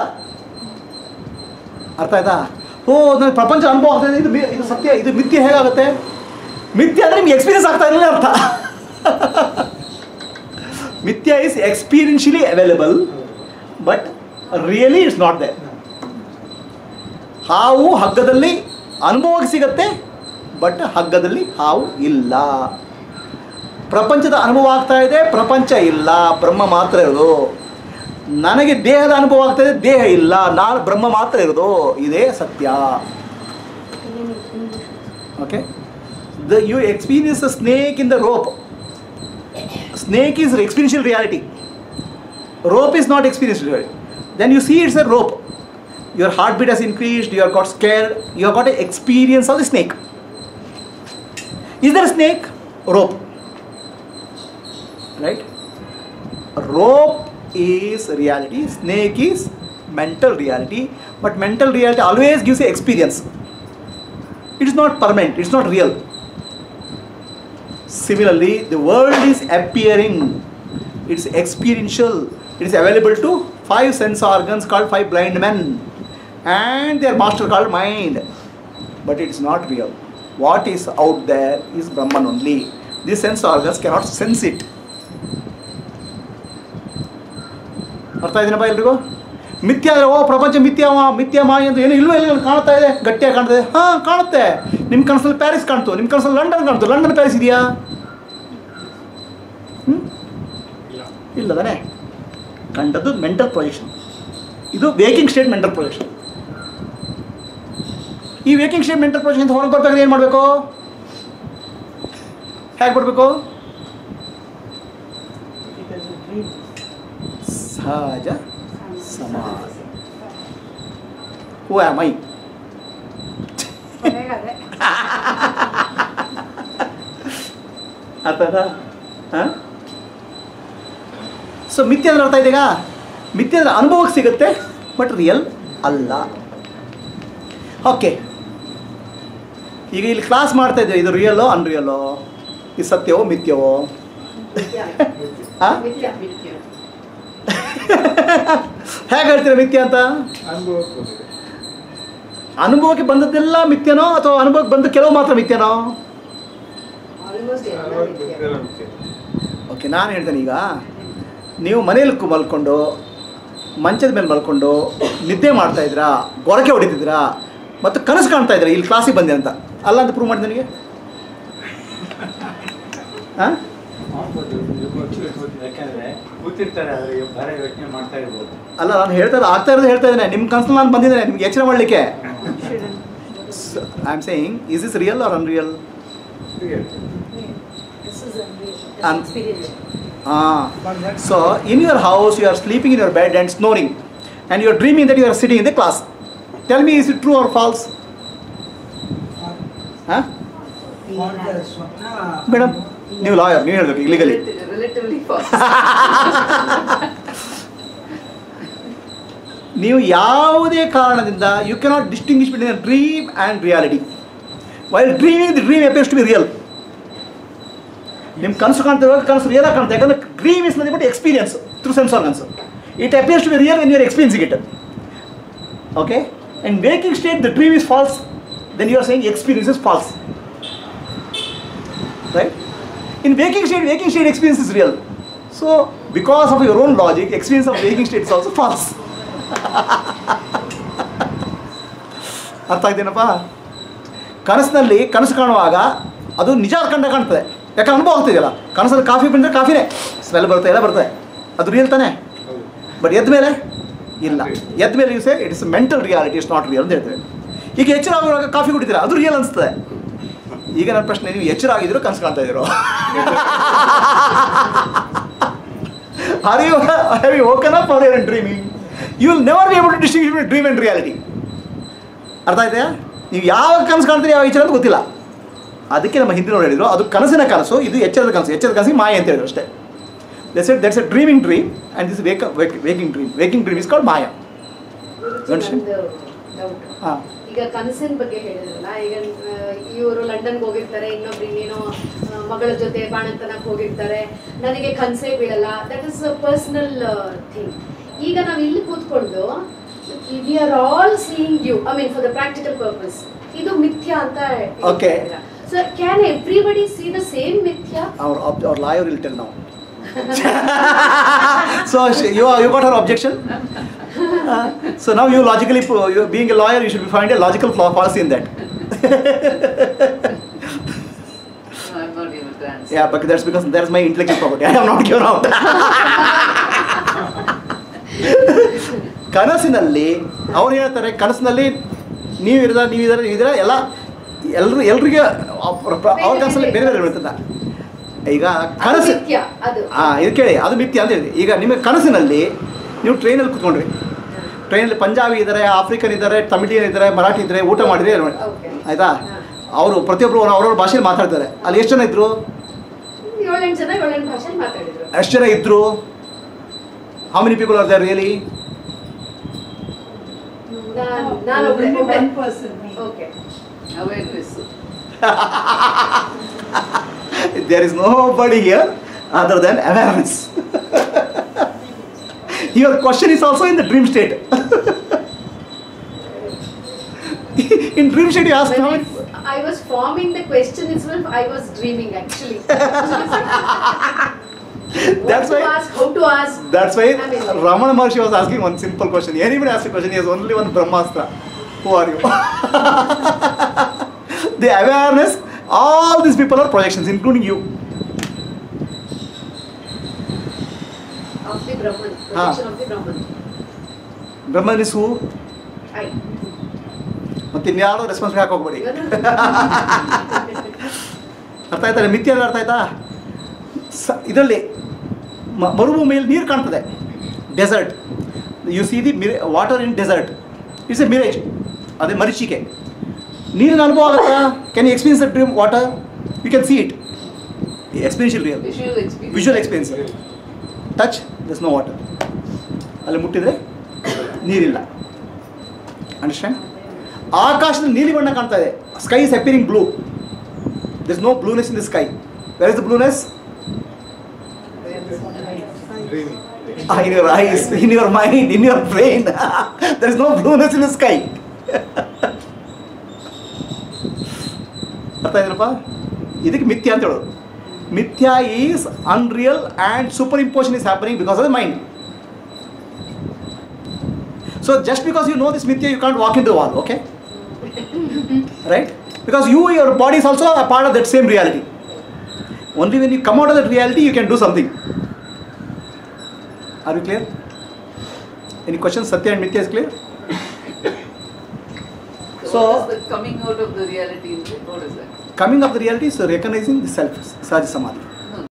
ಅರ್ಥ ಆಯ್ತಾ ಓ ನನಗೆ ಪ್ರಪಂಚ ಅನುಭವ ಆಗ್ತಾ ಇದೆ ಇದು ಮಿ- ಇದು ಸತ್ಯ ಇದು ಮಿಥ್ಯ ಹೇಗಾಗುತ್ತೆ ಮಿಥ್ಯ ಅಂದರೆ ನಿಮ್ಗೆ ಎಕ್ಸ್ಪೀರಿಯನ್ಸ್ ಆಗ್ತಾ ಇರಲಿಲ್ಲ ಅರ್ಥ ಮಿಥ್ಯ is experientially available but really it's not there ಹಾವು ಹಗ್ಗದಲ್ಲಿ ಅನುಭವಕ್ಕೆ ಸಿಗತ್ತೆ ಬಟ್ ಹಗ್ಗದಲ್ಲಿ ಹಾವು ಇಲ್ಲ ಪ್ರಪಂಚದ ಅನುಭವ ಆಗ್ತಾ ಇದೆ ಪ್ರಪಂಚ ಇಲ್ಲ ಬ್ರಹ್ಮ ಮಾತ್ರ ಇರೋದು ನನಗೆ ದೇಹದ ಅನುಭವ ಆಗ್ತಾ ಇದೆ ದೇಹ ಇಲ್ಲ ನಾನು ಬ್ರಹ್ಮ ಮಾತ್ರ ಇರೋದು ಇದೇ ಸತ್ಯ okay do you experience the snake in the rope snake is experiential reality rope is not experiential reality then you see it's a rope your heartbeat has increased you have got scared you have got an experience of the snake is there a snake rope right rope is reality snake is mental reality but mental reality always gives you experience it is not permanent it's not real Similarly, the world is appearing. It's experiential. It is available to five sense organs called five blind men. And their master called mind. But it's not real. What is out there is Brahman only. These sense organs cannot sense it. ಅರ್ಥ ಇದೀನಪ್ಪ ಎಲ್ರಿಗೂ ಮಿಥ್ಯ ಅಂದರೆ ಓ ಪ್ರಪಂಚ ಮಿಥ್ಯ ಮಾ ಮಿಥ್ಯ ಮಾಯ ಅಂತ ಏನು ಇಲ್ವೇ ಇಲ್ಲ ಕಾಣ್ತಾ ಇದೆ ಗಟ್ಟಿಯಾಗಿ ಕಾಣ್ತದೆ ಹಾಂ ಕಾಣುತ್ತೆ ನಿಮ್ಮ ಕನಸಲ್ಲಿ ಪ್ಯಾರಿಸ್ ಕಾಣ್ತು ನಿಮ್ಮ ಕನಸಲ್ಲಿ ಲಂಡನ್ ಕಾಣ್ತು ಲಂಡನ್ ಪ್ಯಾರಿಸ್ ಇದೆಯಾ ಹ್ಮ್? ಇಲ್ಲ ತಾನೆ ಕಂಡದ್ದು ಮೆಂಟಲ್ ಪ್ರೊಜೆಕ್ಷನ್ ಇದು ವೇಕಿಂಗ್ ಸ್ಟೇಟ್ ಮೆಂಟಲ್ ಪ್ರೊಜೆಕ್ಷನ್ ಈ ವೇಕಿಂಗ್ ಸ್ಟೇಟ್ ಮೆಂಟಲ್ ಪ್ರೊಜೆಕ್ಷನ್ ಹೊರಗೆ ಬರ್ಬೇಕಾದ್ರೆ ಏನು ಮಾಡಬೇಕು ಹೇಗೆ ಬರಬೇಕು ಸಹಜ ಸಮಾಧ ಹೂ ಆಮ್ ಐ ಅರ್ಥ ಹಾಂ ಸೊ ಮಿಥ್ಯ ಅಂದ್ರೆ ಅರ್ಥ ಇದೆಯಾ ಮಿಥ್ಯ ಅಂದ್ರೆ ಅನುಭವಕ್ಕೆ ಸಿಗುತ್ತೆ ಬಟ್ ರಿಯಲ್ ಅಲ್ಲ ಓಕೆ ಈಗ ಇಲ್ಲಿ ಕ್ಲಾಸ್ ಮಾಡ್ತಾ ಇದ್ದೇವೆ ಇದು ರಿಯಲ್ಲೋ ಅನ್ರಿಯಲ್ಲೋ ಇದು ಸತ್ಯವೋ ಮಿಥ್ಯವೋ ಹಾಂ ಹೇಗೆ ಹೇಳ್ತೀರಾ ಮಿಥ್ಯ ಅಂತ ಅನುಭವಕ್ಕೆ ಬಂದದ್ದೆಲ್ಲ ಮಿಥ್ಯನೋ ಅಥವಾ ಅನುಭವಕ್ಕೆ ಬಂದ ಕೆಲವು ಮಾತ್ರ ಮಿಥ್ಯನೋ ಆಲ್ಮೋಸ್ಟ್ ಓಕೆ ನಾನು ಹೇಳ್ತೇನೆ ಈಗ ನೀವು ಮನೇಲಿ ಕು- ಮಲ್ಕೊಂಡು ಮಂಚದ ಮೇಲೆ ಮಲ್ಕೊಂಡು ನಿದ್ದೆ ಮಾಡ್ತಾ ಇದ್ರಾ ಗೊರಕೆ ಹೊಡಿತಿದ್ರಾ ಮತ್ತು ಕನಸು ಕಾಣ್ತಾ ಇದ್ದೀರಾ ಇಲ್ಲಿ ಕ್ಲಾಸಿಗೆ ಬಂದೆ ಅಂತ ಅಲ್ಲ ಅಂತ ಪ್ರೂವ್ ಮಾಡಿ ನನಗೆ ಹಾಂ ಯಾಕಂದ್ರೆ ಕೂತಿರ್ತಾರೆ ಅವರಿಗೆ ಬರ ಯೋಚನೆ ಮಾಡ್ತಾ ಇರ್ಬೋದು ಅಲ್ಲ ನಾನು ಹೇಳ್ತಾ ಇರೋದು ಆಗ್ತಾ ಇರೋದು ಹೇಳ್ತಾ ಇದ್ದೇನೆ ನಿಮ್ಮ ಕನಸಲ್ಲಿ ನಾನು ಬಂದಿದ್ದೇನೆ ನಿಮ್ಗೆ ಎಚ್ಚರ ಮಾಡಲಿಕ್ಕೆ I am saying is is real or unreal And- experience Ah. So, in your house, you are sleeping in your bed and snoring, and you are dreaming that you are sitting in the class. Tell me, is it true or false? ಹಾಂ ಮಾಡಿದ ಸ್ವಪ್ನ madam ನೀವು lawyer ನೀವು ಹೇಳ್ಬೇಕು ಇಲ್ಲಿಗಲಿ Relative- Relatively fast. ನೀವು ಯಾವುದೇ ಕಾರಣದಿಂದ you cannot distinguish between dream and reality while dreaming the dream appears to be real ನಿಮ್ಮ ಕನಸು ಕಾಣ್ತೇವೆ ಕನಸು ರಿಯಲ್ ಆಗಿ ಕಾಣ್ತದೆ ಯಾಕಂದ್ರೆ ಡ್ರೀಮ್ ಇಸ್ ನದಿ but experience through sense organs it appears to be real when you are experiencing it okay and waking state the dream is false then you are saying experience is false right? In waking state, waking state experience is real. So, because of your own logic, experience of waking state is also false. ಅರ್ಥ ಆಗ್ತೇನಪ್ಪ ಕನಸಿನಲ್ಲಿ ಕನಸು ಕಾಣುವಾಗ ಅದು ನಿಜ ಕಂಡ ಕಾಣ್ತದೆ ಯಾಕೆ ಅನುಭವ ಆಗ್ತಿದೆಯಲ್ಲ ಕನಸಲ್ಲಿ ಕಾಫಿ ಬಂದರೆ ಕಾಫಿನೇ ಸ್ಮೆಲ್ ಬರುತ್ತೆ ಎಲ್ಲ ಬರ್ತದೆ ಅದು ರಿಯಲ್ ತಾನೇ ಬಟ್ ಎದ್ದ ಮೇಲೆ ಇಲ್ಲ ಎದ್ದ ಮೇಲೆ you say it is mental reality is not real ಅಂತ ಹೇಳ್ತೇವೆ ಈಗ ಎಚ್ಚರ ಆಗುವಾಗ ಕಾಫಿ ಕುಡಿತೀರಾ ಅದು ರಿಯಲ್ ಅನಿಸ್ತದೆ ಈಗ ನನ್ನ ಪ್ರಶ್ನೆ ನೀವು ಎಚ್ಚರ ಆಗಿದ್ರು ಕನಸು ಕಾಣ್ತಾ ಇದ್ದೀರೋ or you have you woken up or you're dreaming you will never be able to distinguish dream and reality ಅರ್ಥ ಆಯ್ತಾ ನೀವು ಯಾವಾಗ ಕನಸು ಕಾಣ್ತೀರಿ ಯಾವ ಎಚ್ಚರ ಅಂತ ಗೊತ್ತಿಲ್ಲ ಅದಕ್ಕೆ ನಮ್ಮ ಹಿಂದಿನವ್ರು ಹೇಳಿದ್ರು ಅದು ಕನಸಿನ ಕನಸು ಇದು ಎಚ್ಚರದ ಕನಸು ಎಚ್ಚರದ ಕನಸಿಗೆ ಮಾಯ ಅಂತ ಹೇಳಿದ್ರು ಅಷ್ಟೇ that's it that's a dreaming dream and this wake waking dream waking dream is called ಮಾಯ ಗಂಡ್ಸು? ಡೌಟ್ ಹಾಂ ಈಗ ಕನಸಿನ ಬಗ್ಗೆ ಹೇಳಿದ್ರಲ್ಲ ಈಗ ಇವರು ಲಂಡನ್ಗೆ ಹೋಗಿರ್ತಾರೆ ಇನ್ನೊಬ್ರು ಇನ್ನೇನೋ ಆ, ಮಗಳ ಜೊತೆ ಬಾಣಂತನಕ್ಕೆ ಹೋಗಿರ್ತಾರೆ ನನಗೆ ಕನಸೇ ಬೀಳಲ್ಲ ದಟ್ ಇಸ್ ಪರ್ಸನಲ್ ಥಿಂಗ್ ಈಗ ನಾವು ಇಲ್ಲಿ ಕೂತ್ಕೊಂಡು we are all seeing you I mean for the practical purpose ಇದು ಮಿಥ್ಯ ಅಂತ Okay. So can everybody see the same ಮಿಥ್ಯ our, ob- our lawyer will tell now. so she- you, you got her objection. Uh, so now you logically, pro- you, being a lawyer, you should find a logical flaw fallacy in that. No, I'm not able to answer. yeah, but that's because that's my intellectual property. I have not given out. ಕನಸಿನಲ್ಲಿ ಅವ್ರು ಹೇಳ್ತಾರೆ ಕನಸಿನಲ್ಲಿ ನೀವು ಇರದ ನೀವು ಇದ್ರೆ ನೀವಿದ್ರೆ ಎಲ್ಲ ಎಲ್ಲರೂ ಎಲ್ರಿಗೆ ಅವ್ರ ಕನಸಲ್ಲಿ ಬೇರೆ ಬೇರೆ ಇರ್ತದೆ ಈಗ ಕನಸು ಮಿಥ್ಯ ಅದು ಹಾಂ ಇದು ಕೇಳಿ ಅದು ಮಿಥ್ಯ ಅಂತ ಹೇಳಿ ಈಗ ನಿಮಗೆ ಕನಸಿನಲ್ಲಿ ನೀವು ಟ್ರೈನಲ್ಲಿ ಕುತ್ಕೊಂಡ್ರಿ ಟ್ರೈನಲ್ಲಿ ಪಂಜಾಬಿ ಇದ್ದಾರೆ ಆಫ್ರಿಕನ್ ಇದ್ದಾರೆ ತಮಿಳಿಯನ್ ಇದ್ದಾರೆ ಮರಾಠಿ ಇದ್ದಾರೆ ಊಟ ಮಾಡಿದ್ರೆ Okay. ಆಯಿತಾ ಹಾ. ಅವರು ಪ್ರತಿಯೊಬ್ಬರು ಅವ್ರವ್ರ ಭಾಷೆಯಲ್ಲಿ ಮಾತಾಡ್ತಾರೆ ಅಲ್ಲಿ ಎಷ್ಟು ಜನ ಇದ್ರು ಏಳೆಂಟು ಜನ ಏಳೆಂಟು ಭಾಷೆಲಿ ಮಾತಾಡಿದ್ರು ಎಷ್ಟು ಜನ ಇದ್ರು how many people are there really ನಾನು ನಾನು ಒಬ್ಳೆ ಒಬ್ಳೆ one person okay Awareness. There is nobody here other than awareness your question is also in the dream state in dream state you ask When how I, I was forming the question itself, I was dreaming actually. That's what why- to ask, how to ask. That's why I mean- Ramana Maharshi was asking one simple question. Anybody ask a question, he has only one Brahmastra. Who are you? the awareness, all these people are projections, including you. Of the Brahman, Ah. projection of the Brahman. Brahman is who? I. ಮತ್ತೆ ಇನ್ಯಾರೋ responsible ಹಾಕಿ ಹೋಗ್ಬೇಡಿ Even- ಅರ್ಥ ಆಯ್ತಾ ಮಿಥ್ಯ ಅಂದ್ರೆ ಅರ್ಥ ಆಯ್ತಾ ಸ ಇದರಲ್ಲಿ ಮ- ಮರುಭೂಮಿಯಲ್ಲಿ ನೀರು ಕಾಣ್ತದೆ desert you see the mirage water in desert it's a mirage ಅದೇ ಮರೀಚಿಕೆ ನೀರಿನ ಅನುಭವ ಆಗುತ್ತಾ can you experience the dream water you can see it experiential real Visual experience. Visual experience touch thus no water ಅಲ್ಲಿ ಮುಟ್ಟಿದರೆ ನೀರಿಲ್ಲ understand ಆಕಾಶದಲ್ಲಿ ನೀಲಿ ಬಣ್ಣ ಕಾಣ್ತಾ ಇದೆ sky is appearing blue this no blueness in the sky where is the blueness Dreaming. in your eyes, in your mind, in your brain. there is no blueness in the sky. ಅರ್ಥ ಆಯ್ತಪ್ಪ ಇದಕ್ಕೆ ಮಿಥ್ಯ ಅಂತ ಹೇಳೋದು ಮಿಥ್ಯ is unreal and superimposition is happening because of the mind so just because you know this ಮಿಥ್ಯ you can't walk in the wall okay right because you your body is also a part of that same reality only when you come out of that reality you can do something Are you clear? Any questions? Satya and Mithya is clear? So, So- what is the coming out of the reality? in it? What is that? Coming of the reality is recognizing the self, Sahaja Samadhi.